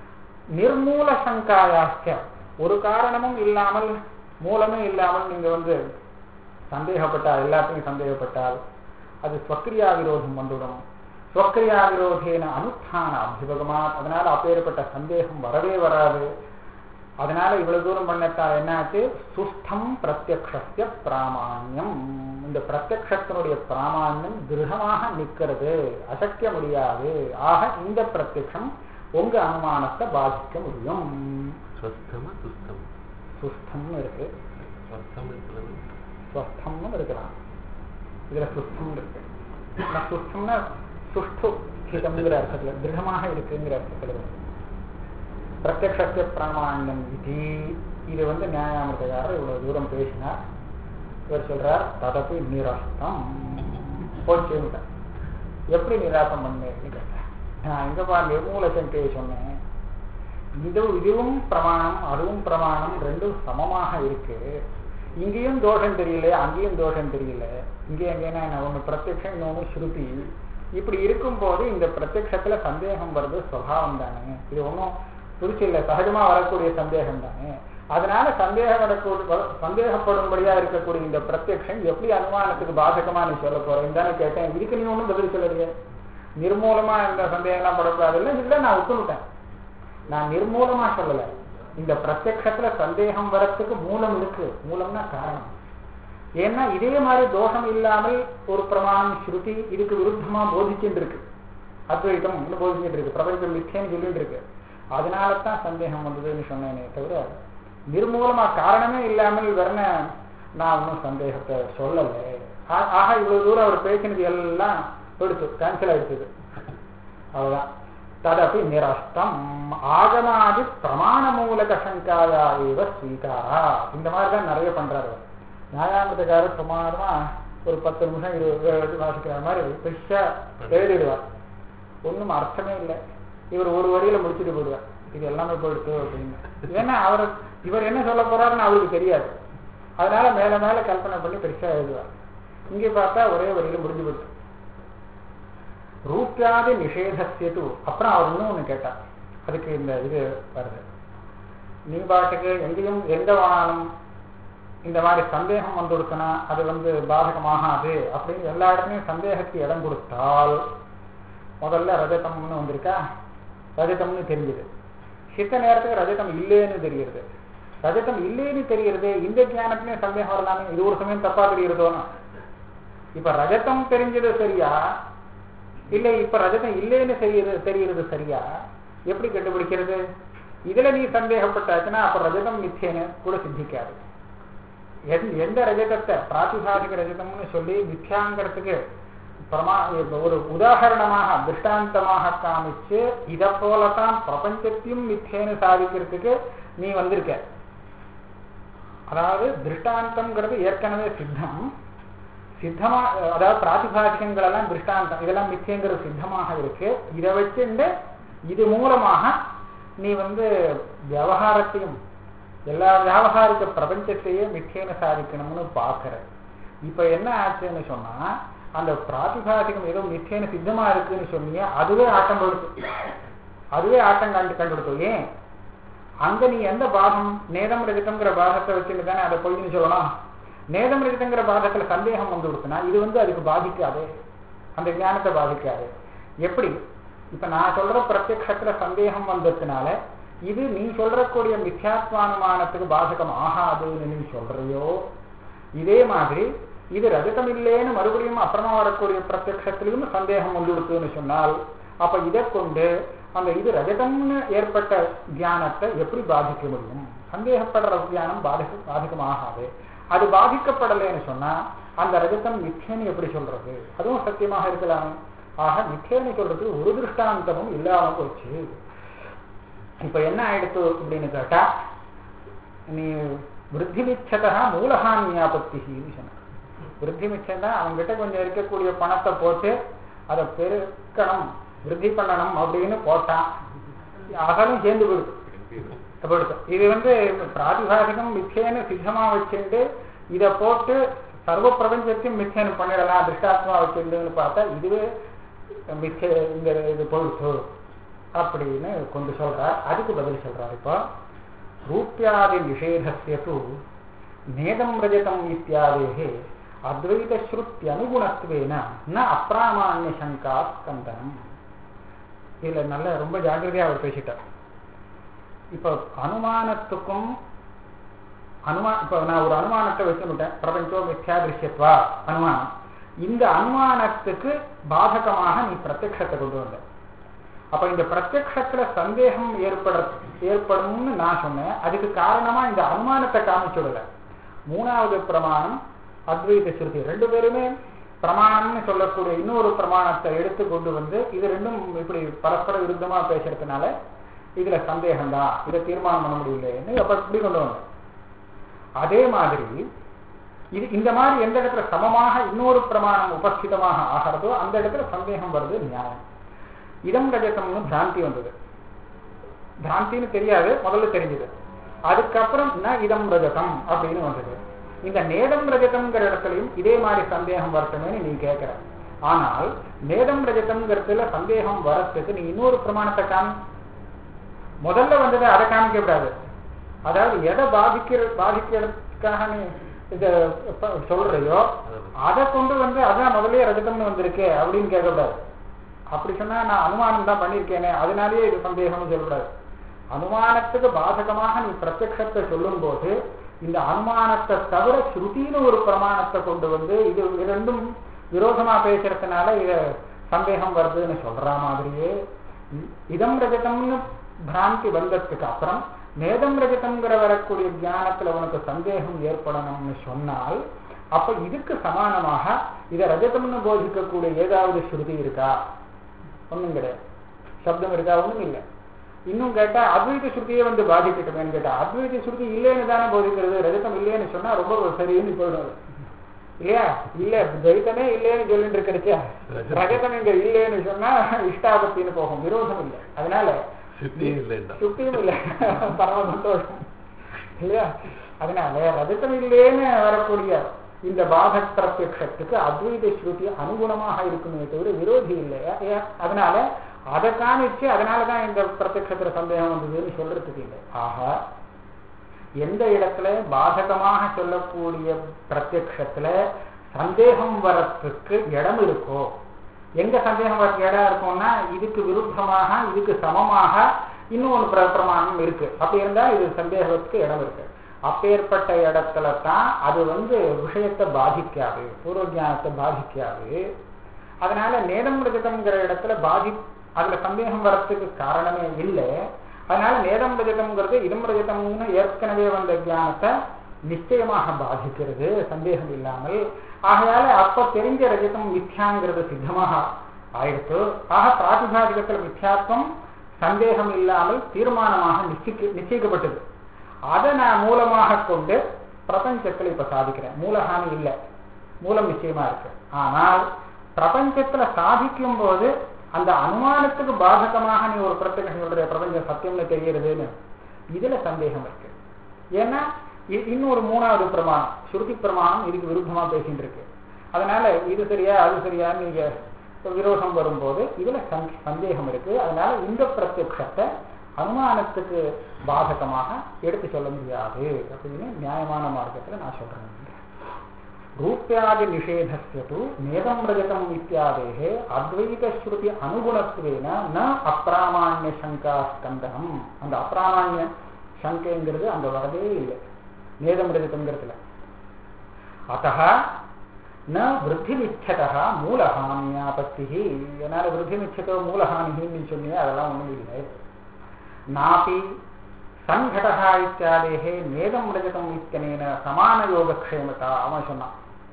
நிர்மூல சங்காயாச்ச ஒரு காரணமும் இல்லாமல் மூலமே இல்லாமல் நீங்க வந்து சந்தேகப்பட்டால் எல்லாத்தையும் சந்தேகப்பட்டால் அது ஸ்வக்கிரியா விரோதம் வந்துவிடும் ஸ்வக்கிரியா விரோதேன அனுஷ்டான அபிபகமாத் அதனால அப்பேற்பட்ட சந்தேகம் வரவே வராது அதனால இவ்வளவு தூரம் பண்ணத்தால் என்னாச்சு சுஷ்டம் பிரத்யக்ஷஸ்ய பிராமாண்யம் இந்த பிரத்யக்ஷத்தினுடைய பிராமாண்யம் திருடமாக நிற்கிறது அசைக்க முடியாது ஆக இந்த பிரத்யக்ஷம் உங்க அனுமானத்தை பாதிக்க முடியும் ஸ்வஸ்தமா சுஸ்தம் சுஸ்தம்னு இருக்கு ஸ்வஸ்தம் இருக்கிறது ஸ்வஸ்தம்னு இருக்கலாம் இதுல சுஸ்தம் இருக்கு ஆனா சுஸ்தம்னா சுஷ்டு ஹிதம்ங்கிற அர்த்தத்துல திருடமாக இருக்குங்கிற அர்த்தத்துல இருக்கு பிரத்யக்ஷத்திய பிராமாண்யம் விதி இது வந்து நியாயாமிரதக்காரர் இவ்வளவு தூரம் பேசினார் இவர் சொல்றார் ததப்பி நிரஸ்தம் போச்சுட்டார் எப்படி நிராசம் பண்ணேன்னு கேட்டேன் நான் எங்கப்பா நிர்மூல சங்கையை சொன்னேன் இது இதுவும் பிரமாணம் அதுவும் பிரமாணம் ரெண்டும் சமமாக இருக்கு இங்கேயும் தோஷம் தெரியல அங்கேயும் தோஷம் தெரியல இங்கே எங்கன்னா என்ன ஒண்ணு பிரத்யக்ஷம் இன்னொன்னு ஸ்ருதி இப்படி இருக்கும்போது இந்த பிரத்யக்ஷத்துல சந்தேகம் வருது சுவாவம் தானே இது ஒன்றும் புதுசு இல்லை சகஜமா வரக்கூடிய சந்தேகம் தானே அதனால சந்தேகம் வரக்கூடிய வ- சந்தேகப்படும்படியா இருக்கக்கூடிய இந்த பிரத்யக்ஷம் எப்படி அனுமானத்துக்கு பாதகமா நீ சொல்ல போறேன் தானே கேட்டேன் இதுக்கு நீ ஒன்றும் பதில் சொல்லலையே நிர்மூலமா இந்த சந்தேகம்லாம் படக்கூடாது இல்லை இல்லை நான் ஒத்துக்கிட்டேன் நான் நிர்மூலமா சொல்லல இந்த பிரத்யக்ஷத்துல சந்தேகம் வரத்துக்கு மூலம் இருக்கு மூலம்னா காரணம் ஏன்னா இதே மாதிரி தோஷம் இல்லாமல் ஒரு பிரமாணம் ஸ்ருதி இதுக்கு விருத்தமா போதிச்சுட்டு இருக்கு அத்வைத்தம் இன்னும் போதிச்சுட்டு இருக்கு பிரபஞ்சம் மிச்சேன்னு சொல்லிட்டு இருக்கு அதனால தான் சந்தேகம் வந்ததுன்னு சொன்னேனே தவிர நிர்மூலமா காரணமே இல்லாமல் வரண நான் ஒன்றும் சந்தேகத்தை சொல்லலை ஆ- ஆக இவ்வளவு தூரம் அவர் பேசினது எல்லாம் எடுத்து கேன்சல் ஆயிடுச்சு அவ்வளவுதான் ததப்பி நிரஸ்தம் ஆகமாதி பிரமாண மூலக சங்காயா ஏவ ஸ்வீகாரா இந்த மாதிரி தான் நிறைய பண்றாரு அவர். நியாயாமிரதக்காரர் பிரமாதமா ஒரு பத்து நிமிஷம் இருபது எழுதி வாசிக்கிற மாதிரி பெருசா எழுதிடுவார் ஒண்ணும் அர்த்தமே இல்லை இவர் ஒரு வரியில முடிச்சுட்டு போயிடுவார் இது எல்லாமே போயிடுத்து அப்படின்னு ஏன்னா அவர் இவர் என்ன சொல்ல போறாருன்னு அவருக்கு தெரியாது அதனால மேல மேல கல்பனை பண்ணி பெருசா எழுதுவார் இங்கே பார்த்தா ஒரே வரியில முடிஞ்சு போயிடுச்சு ரூப்யாதி நிஷேதஸ்யது அப்புறம் அவர் இன்னும் ஒண்ணு கேட்டார் அதுக்கு இந்த இது வருது நீ பாட்டுக்கு எங்கேயும் எந்த வானாலும் இந்த மாதிரி சந்தேகம் வந்துடுச்சுன்னா அது வந்து பாதகமாகாது அப்படின்னு எல்லா இடத்துலையும் சந்தேகத்துக்கு இடம் கொடுத்தால் முதல்ல ரஜதம்னு வந்திருக்கா ரஜதம்னு தெரியுது சித்த நேரத்துக்கு ரஜதம் இல்லைன்னு தெரியுது ரஜதம் இல்லைன்னு தெரியுது இந்த ஞானத்துலயும் சந்தேகம் வரலாமே இது ஒரு சமயம் தப்பா தெரியுறதோனா இப்ப ரஜதம் தெரிஞ்சது சரியா இல்லை இப்ப ரஜதம் இல்லைன்னு தெரியுது தெரியுறது சரியா எப்படி கண்டுபிடிக்கிறது இதுல நீ சந்தேகப்பட்டாச்சுன்னா அப்ப ரஜதம் மிச்சேன்னு கூட சித்திக்காது எந்த- எந்த ரஜதத்தை பிராத்திசாதிக ரஜதம்னு சொல்லி மித்யாங்கிறதுக்கு பிரமா ஒரு உதாகரணமாக திருஷ்டாந்தமாக காமிச்சு இதை போலதான் பிரபஞ்சத்தையும் மிச்சேன்னு சாதிக்கிறதுக்கு நீ வந்திருக்க அதாவது திருஷ்டாந்தம்ங்கிறது ஏற்கனவே சித்தம் சித்தமா அதாவது பிராதிபாசிகங்கள் எல்லாம் திருஷ்டாந்தம் இதெல்லாம் மித்தியங்கிறது சித்தமாக இருக்கு இதை வச்சுண்டு இது மூலமாக நீ வந்து விவகாரத்தையும் எல்லா வியாபகாரிக பிரபஞ்சத்தையே மித்தியன சாதிக்கணும்னு பார்க்கிற இப்ப என்ன ஆச்சுன்னு சொன்னா அந்த பிராதிபாசிகம் ஏதோ மித்தியன சித்தமா இருக்குன்னு சொன்னீங்க அதுவே ஆட்டம் கொடுத்து அதுவே ஆட்டம் கண்டு கண்டுடுத்து ஏன் அங்க நீ எந்த பாகம் நேதம் ரஜிதம்ங்கிற பாகத்தை வச்சுட்டு தானே அதை பொய்ன்னு சொல்லலாம் நேதம் ரஜிதங்கிற பாகத்துல சந்தேகம் வந்து கொடுத்தனா இது வந்து அதுக்கு பாதிக்காது அந்த ஞானத்தை பாதிக்காது எப்படி இப்ப நான் சொல்ற பிரத்யக்ஷத்துல சந்தேகம் வந்ததுனால இது நீ சொல்றக்கூடிய மித்யாத்வானுமானத்துக்கு பாதகம் ஆகாதுன்னு நீ சொல்றியோ இதே மாதிரி இது ரஜதம் இல்லைன்னு மறுபடியும் அப்புறமா வரக்கூடிய பிரத்யக்ஷத்திலும் சந்தேகம் வந்து கொடுத்துன்னு சொன்னால் அப்ப இதை கொண்டு அந்த இது ரஜதம்னு ஏற்பட்ட தியானத்தை எப்படி பாதிக்க முடியும் சந்தேகப்படுற தியானம் பாதிக்க பாதிக்கமாகாது அது பாதிக்கப்படலைன்னு சொன்னா அந்த ரஜதம் மிச்சேன்னு எப்படி சொல்றது அதுவும் சத்தியமாக இருக்கலாம் ஆக மிச்சேன்னு சொல்றது ஒரு திருஷ்டாந்தமும் இல்லாம போச்சு இப்ப என்ன ஆயிடுத்து அப்படின்னு கேட்டா நீ விருத்தி மிச்சதா மூலஹானியாபத்தின்னு சொன்ன விருத்தி மிச்சம் அவங்ககிட்ட கொஞ்சம் இருக்கக்கூடிய பணத்தை போட்டு அதை பெருக்கணும் விருத்தி பண்ணணும் அப்படின்னு போட்டான் அகலும் சேர்ந்து போயிடுது போயிடுது இது வந்து பிராதிபாதிகம் மிச்சேன்னு சித்தமா வச்சுட்டு இதை போட்டு சர்வ பிரபஞ்சத்தையும் மிச்சேன்னு பண்ணிடலாம் திருஷ்டாத்மா வச்சுட்டுன்னு பார்த்தா இதுவே மிச்ச இந்த இது போயிடுச்சு அப்படின்னு கொண்டு சொல்றார் அதுக்கு பதில் சொல்றார் இப்போ ரூபியாதி நிஷேதஸ்யது நேதம் ரஜதம் இத்தியாதேகே அத்வைத ஸ்ருத்தியனுகுணத்துவேன ந அப்பிராமான்ய சங்கா ஸ்கந்தனம் இதுல நல்ல ரொம்ப ஜாக்கிரதையா அவர் பேசிட்டார் இப்ப அனுமானத்துக்கும் அனுமா இப்ப நான் ஒரு அனுமானத்தை வச்சுட்டேன் பிரபஞ்சோ மித்யா திருஷ்யத்வா அனுமானம் இந்த அனுமானத்துக்கு பாதகமாக நீ பிரத்யக்ஷத்தை கொண்டு வந்த அப்ப இந்த பிரத்யக்ஷத்துல சந்தேகம் ஏற்பட ஏற்படும்னு நான் சொன்னேன் அதுக்கு காரணமா இந்த அனுமானத்தை காமிச்சுடல மூணாவது பிரமாணம் அத்வைத ஸ்ருதி ரெண்டு பேருமே பிரமாணம்னு சொல்லக்கூடிய இன்னொரு பிரமாணத்தை எடுத்து கொண்டு வந்து இது ரெண்டும் இப்படி பரஸ்பர விருத்தமா பேசுறதுனால இதுல சந்தேகம் தான் இதை தீர்மானம் பண்ண முடியலன்னு அப்ப இப்படி கொண்டு வந்தேன் அதே மாதிரி இது இந்த மாதிரி எந்த இடத்துல சமமாக இன்னொரு பிரமாணம் உபஸ்திதமாக ஆகிறதோ அந்த இடத்துல சந்தேகம் வருது நியாயம் இதம் ரஜதம்னு பிராந்தி வந்தது பிராந்தின்னு தெரியாது முதல்ல தெரிஞ்சது அதுக்கப்புறம் ந இதம் ரஜதம் அப்படின்னு வந்தது இந்த நேதம் ரஜதம்ங்கிற இடத்துலையும் இதே மாதிரி சந்தேகம் வரட்டுமேன்னு நீ கேட்கிற ஆனால் நேதம் ரஜதம்ங்கிறதுல சந்தேகம் வரத்துக்கு நீ இன்னொரு பிரமாணத்தை காமி முதல்ல வந்தது அதை காமிக்க கூடாது அதாவது எதை பாதிக்கிற பாதிக்கிறதுக்காக நீ இதை சொல்றியோ அதை கொண்டு வந்து அதான் முதலே ரஜதம்னு வந்திருக்கு அப்படின்னு கேட்கக்கூடாது அப்படி சொன்னா நான் அனுமானம் தான் பண்ணியிருக்கேனே அதனாலேயே இது சந்தேகம்னு சொல்லக்கூடாது அனுமானத்துக்கு பாதகமாக நீ பிரத்யக்ஷத்தை சொல்லும் போது இந்த அனுமானத்தை தவிர ஸ்ருதின்னு ஒரு பிரமாணத்தை கொண்டு வந்து இது இரண்டும் விரோதமா பேசுறதுனால இத சந்தேகம் வருதுன்னு சொல்ற மாதிரியே இதம் ரஜதம்னு பிராந்தி வந்ததுக்கு அப்புறம் நேதம் ரஜதம்ங்கிற வரக்கூடிய தியானத்துல உனக்கு சந்தேகம் ஏற்படணும்னு சொன்னால் அப்ப இதுக்கு சமானமாக இதை ரஜதம்னு போதிக்கக்கூடிய ஏதாவது ஸ்ருதி இருக்கா ஒண்ணும் கிடையாது சப்தம் இருக்கா ஒண்ணும் இல்லை இன்னும் கேட்டா அத்வைத ஸ்ருதியே வந்து பாதிக்கட்டுமேன்னு கேட்டா அத்வைத ஸ்ருதி இல்லைன்னு தானே போதிக்கிறது ரஜதம் இல்லைன்னு சொன்னா ரொம்ப சரின்னு போயிடும் இல்லையா இல்ல துவைத்தமே இல்லைன்னு சொல்லிட்டு இருக்கிறச்சு ரஜதம் இங்க இல்லைன்னு சொன்னா இஷ்டாபத்தின்னு போகும் விரோதம் இல்லை அதனால சுத்தியும் இல்லைண்டா சுத்தியும் இல்லை பரம சந்தோஷம் இல்லையா அதனால ரஜதம் இல்லைன்னு வரக்கூடிய இந்த பாத பிரத்யக்ஷத்துக்கு அத்வைத ஸ்ருதி அனுகுணமாக இருக்குமே தவிர விரோதி இல்லை ஏ- அதனால அதை காமிச்சு அதனாலதான் இந்த பிரத்யக்ஷத்துல சந்தேகம் வந்ததுன்னு சொல்றதுக்கு இல்லை ஆக எந்த இடத்துல பாதகமாக சொல்லக்கூடிய பிரத்யக்ஷத்துல சந்தேகம் வரத்துக்கு இடம் இருக்கோ எங்க சந்தேகம் வர இடம் இருக்கும்னா இதுக்கு விருத்தமாக இதுக்கு சமமாக இன்னொன்று பிர பிரமாணம் இருக்கு அப்படி இருந்தா இது சந்தேகத்துக்கு இடம் இருக்கு அப்பேற்பட்ட இடத்துல தான் அது வந்து விஷயத்தை பாதிக்காது பூர்வ ஞானத்தை பாதிக்காது அதனால நேதம் ரஜதம்ங்கிற இடத்துல பாதி அதுல சந்தேகம் வர்றதுக்கு காரணமே இல்லை அதனால நேதம் ரஜதம்ங்கிறது இதம் ரஜதம்னு ஏற்கனவே வந்த ஞானத்தை நிச்சயமாக பாதிக்கிறது சந்தேகம் இல்லாமல் ஆகையால அப்ப தெரிஞ்ச ரஜதம் மித்யாங்கிறது சித்தமாக ஆயிடுத்து ஆக பிராதிபாதிகத்துல மித்யாத்வம் சந்தேகம் இல்லாமல் தீர்மானமாக நிச்சயிக்க நிச்சயிக்கப்பட்டது அதை நான் மூலமாக கொண்டு பிரபஞ்சத்துல இப்ப சாதிக்கிறேன் மூலஹானி இல்லை மூலம் நிச்சயமா இருக்கு ஆனால் பிரபஞ்சத்துல சாதிக்கும் போது அந்த அனுமானத்துக்கு பாதகமாக நீ ஒரு பிரத்யேகம் சொல்ற பிரபஞ்சம் சத்தியம்னு தெரியறதுன்னு இதுல சந்தேகம் இருக்கு ஏன்னா இ- இன்னொரு மூணாவது பிரமாணம் ஸ்ருதி பிரமாணம் இதுக்கு விருத்தமா பேசிட்டு இருக்கு அதனால இது சரியா அது சரியான்னு நீங்க விரோதம் வரும்போது இதுல சந்- சந்தேகம் இருக்கு அதனால இந்த பிரத்யக்ஷத்தை அனுமானத்துக்கு பாதகமாக எடுத்து சொல்ல முடியாது அப்படின்னு நியாயமான மார்க்கத்துல நான் சொல்றேன் ரூப்யாதி நிஷேதஸ்ய து நேதம் ரஜதம் இத்தியாதேः அத்வைதஸ்ருதி அனுகுணத்துவேன ந அப்பிராமான்ய சங்கா ஸ்கந்தனம் அந்த அப்பிராமான்ய சங்கைங்கிறது அங்க வரதே இல்லை நேதம் ரஜதம்ங்கிறதுல அத்தः ந விருத்திமிச்சதா மூலஹானியாபத்தி என்னால விருத்திமிச்சதோ மூலஹானின்னு சொன்னியே அதெல்லாம் ஒண்ணும் இல்லை நாபி சங்கடா இத்தியாதேகே நேதம் ரஜதம் இத்தனேன சமான யோகக்ஷேமதா அவன் சொன்னான்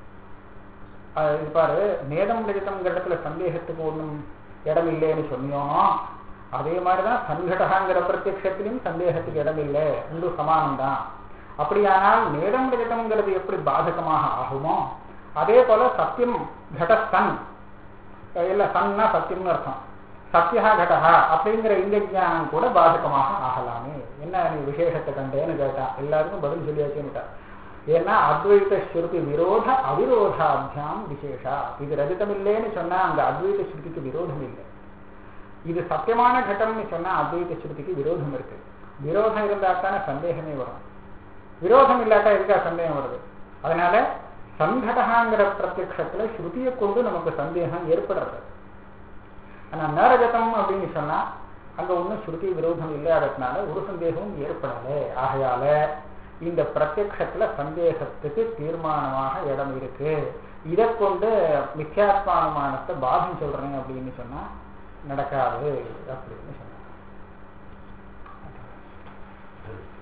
அது இது பாரு நேதம் ரஜதம்ங்கிற இடத்துல சந்தேகத்துக்கு ஒண்ணும் இடம் இல்லைன்னு சொன்னியோனோ அதே மாதிரிதான் சங்கடகாங்கிற பிரத்யட்சத்திலையும் சந்தேகத்துக்கு இடம் இல்லை ரெண்டும் சமானம் தான் அப்படியானால் நேதம் ரஜதம்ங்கிறது எப்படி பாதகமாக ஆகுமோ அதே போல சத்தியம் கடஸ்தன் இல்ல சன்னா சத்தியம்னு அர்த்தம் சத்தியா கடகா அப்படிங்கிற இந்த ஞானம் கூட பாதகமாக ஆகலாமே என்ன நீ விசேஷத்தை கண்டேன்னு கேட்டான் எல்லாருக்கும் பதில் சொல்லியாச்சுன்னுட்டா ஏன்னா அத்வைத ஸ்ருதி விரோத அவிரோதாபியாம் விசேஷா இது ரஜிதம் இல்லைன்னு சொன்னா அந்த அத்வைத ஸ்ருதிக்கு விரோதம் இல்லை இது சத்தியமான கட்டம்னு சொன்னா அத்வைத ஸ்ருதிக்கு விரோதம் இருக்கு விரோதம் இருந்தா தானே சந்தேகமே வரும் விரோதம் இல்லாட்டா எதுக்கா சந்தேகம் வருது அதனால சங்கடகாங்கிற பிரத்யக்ஷத்துல ஸ்ருதியை கொண்டு நமக்கு சந்தேகம் ஏற்படுறது ஆனா நரஜதம் அப்படின்னு சொன்னா அங்க ஒண்ணும் ஸ்ருதி விரோதம் இல்லாததுனால ஒரு சந்தேகமும் ஏற்படல ஆகையால இந்த பிரத்யக்ஷத்துல சந்தேகத்துக்கு தீர்மானமாக இடம் இருக்கு இதை கொண்டு மித்யாத்மானுமானத்தை பாதம் சொல்றேன் அப்படின்னு சொன்னா நடக்காது அப்படின்னு சொன்னாங்க சரி.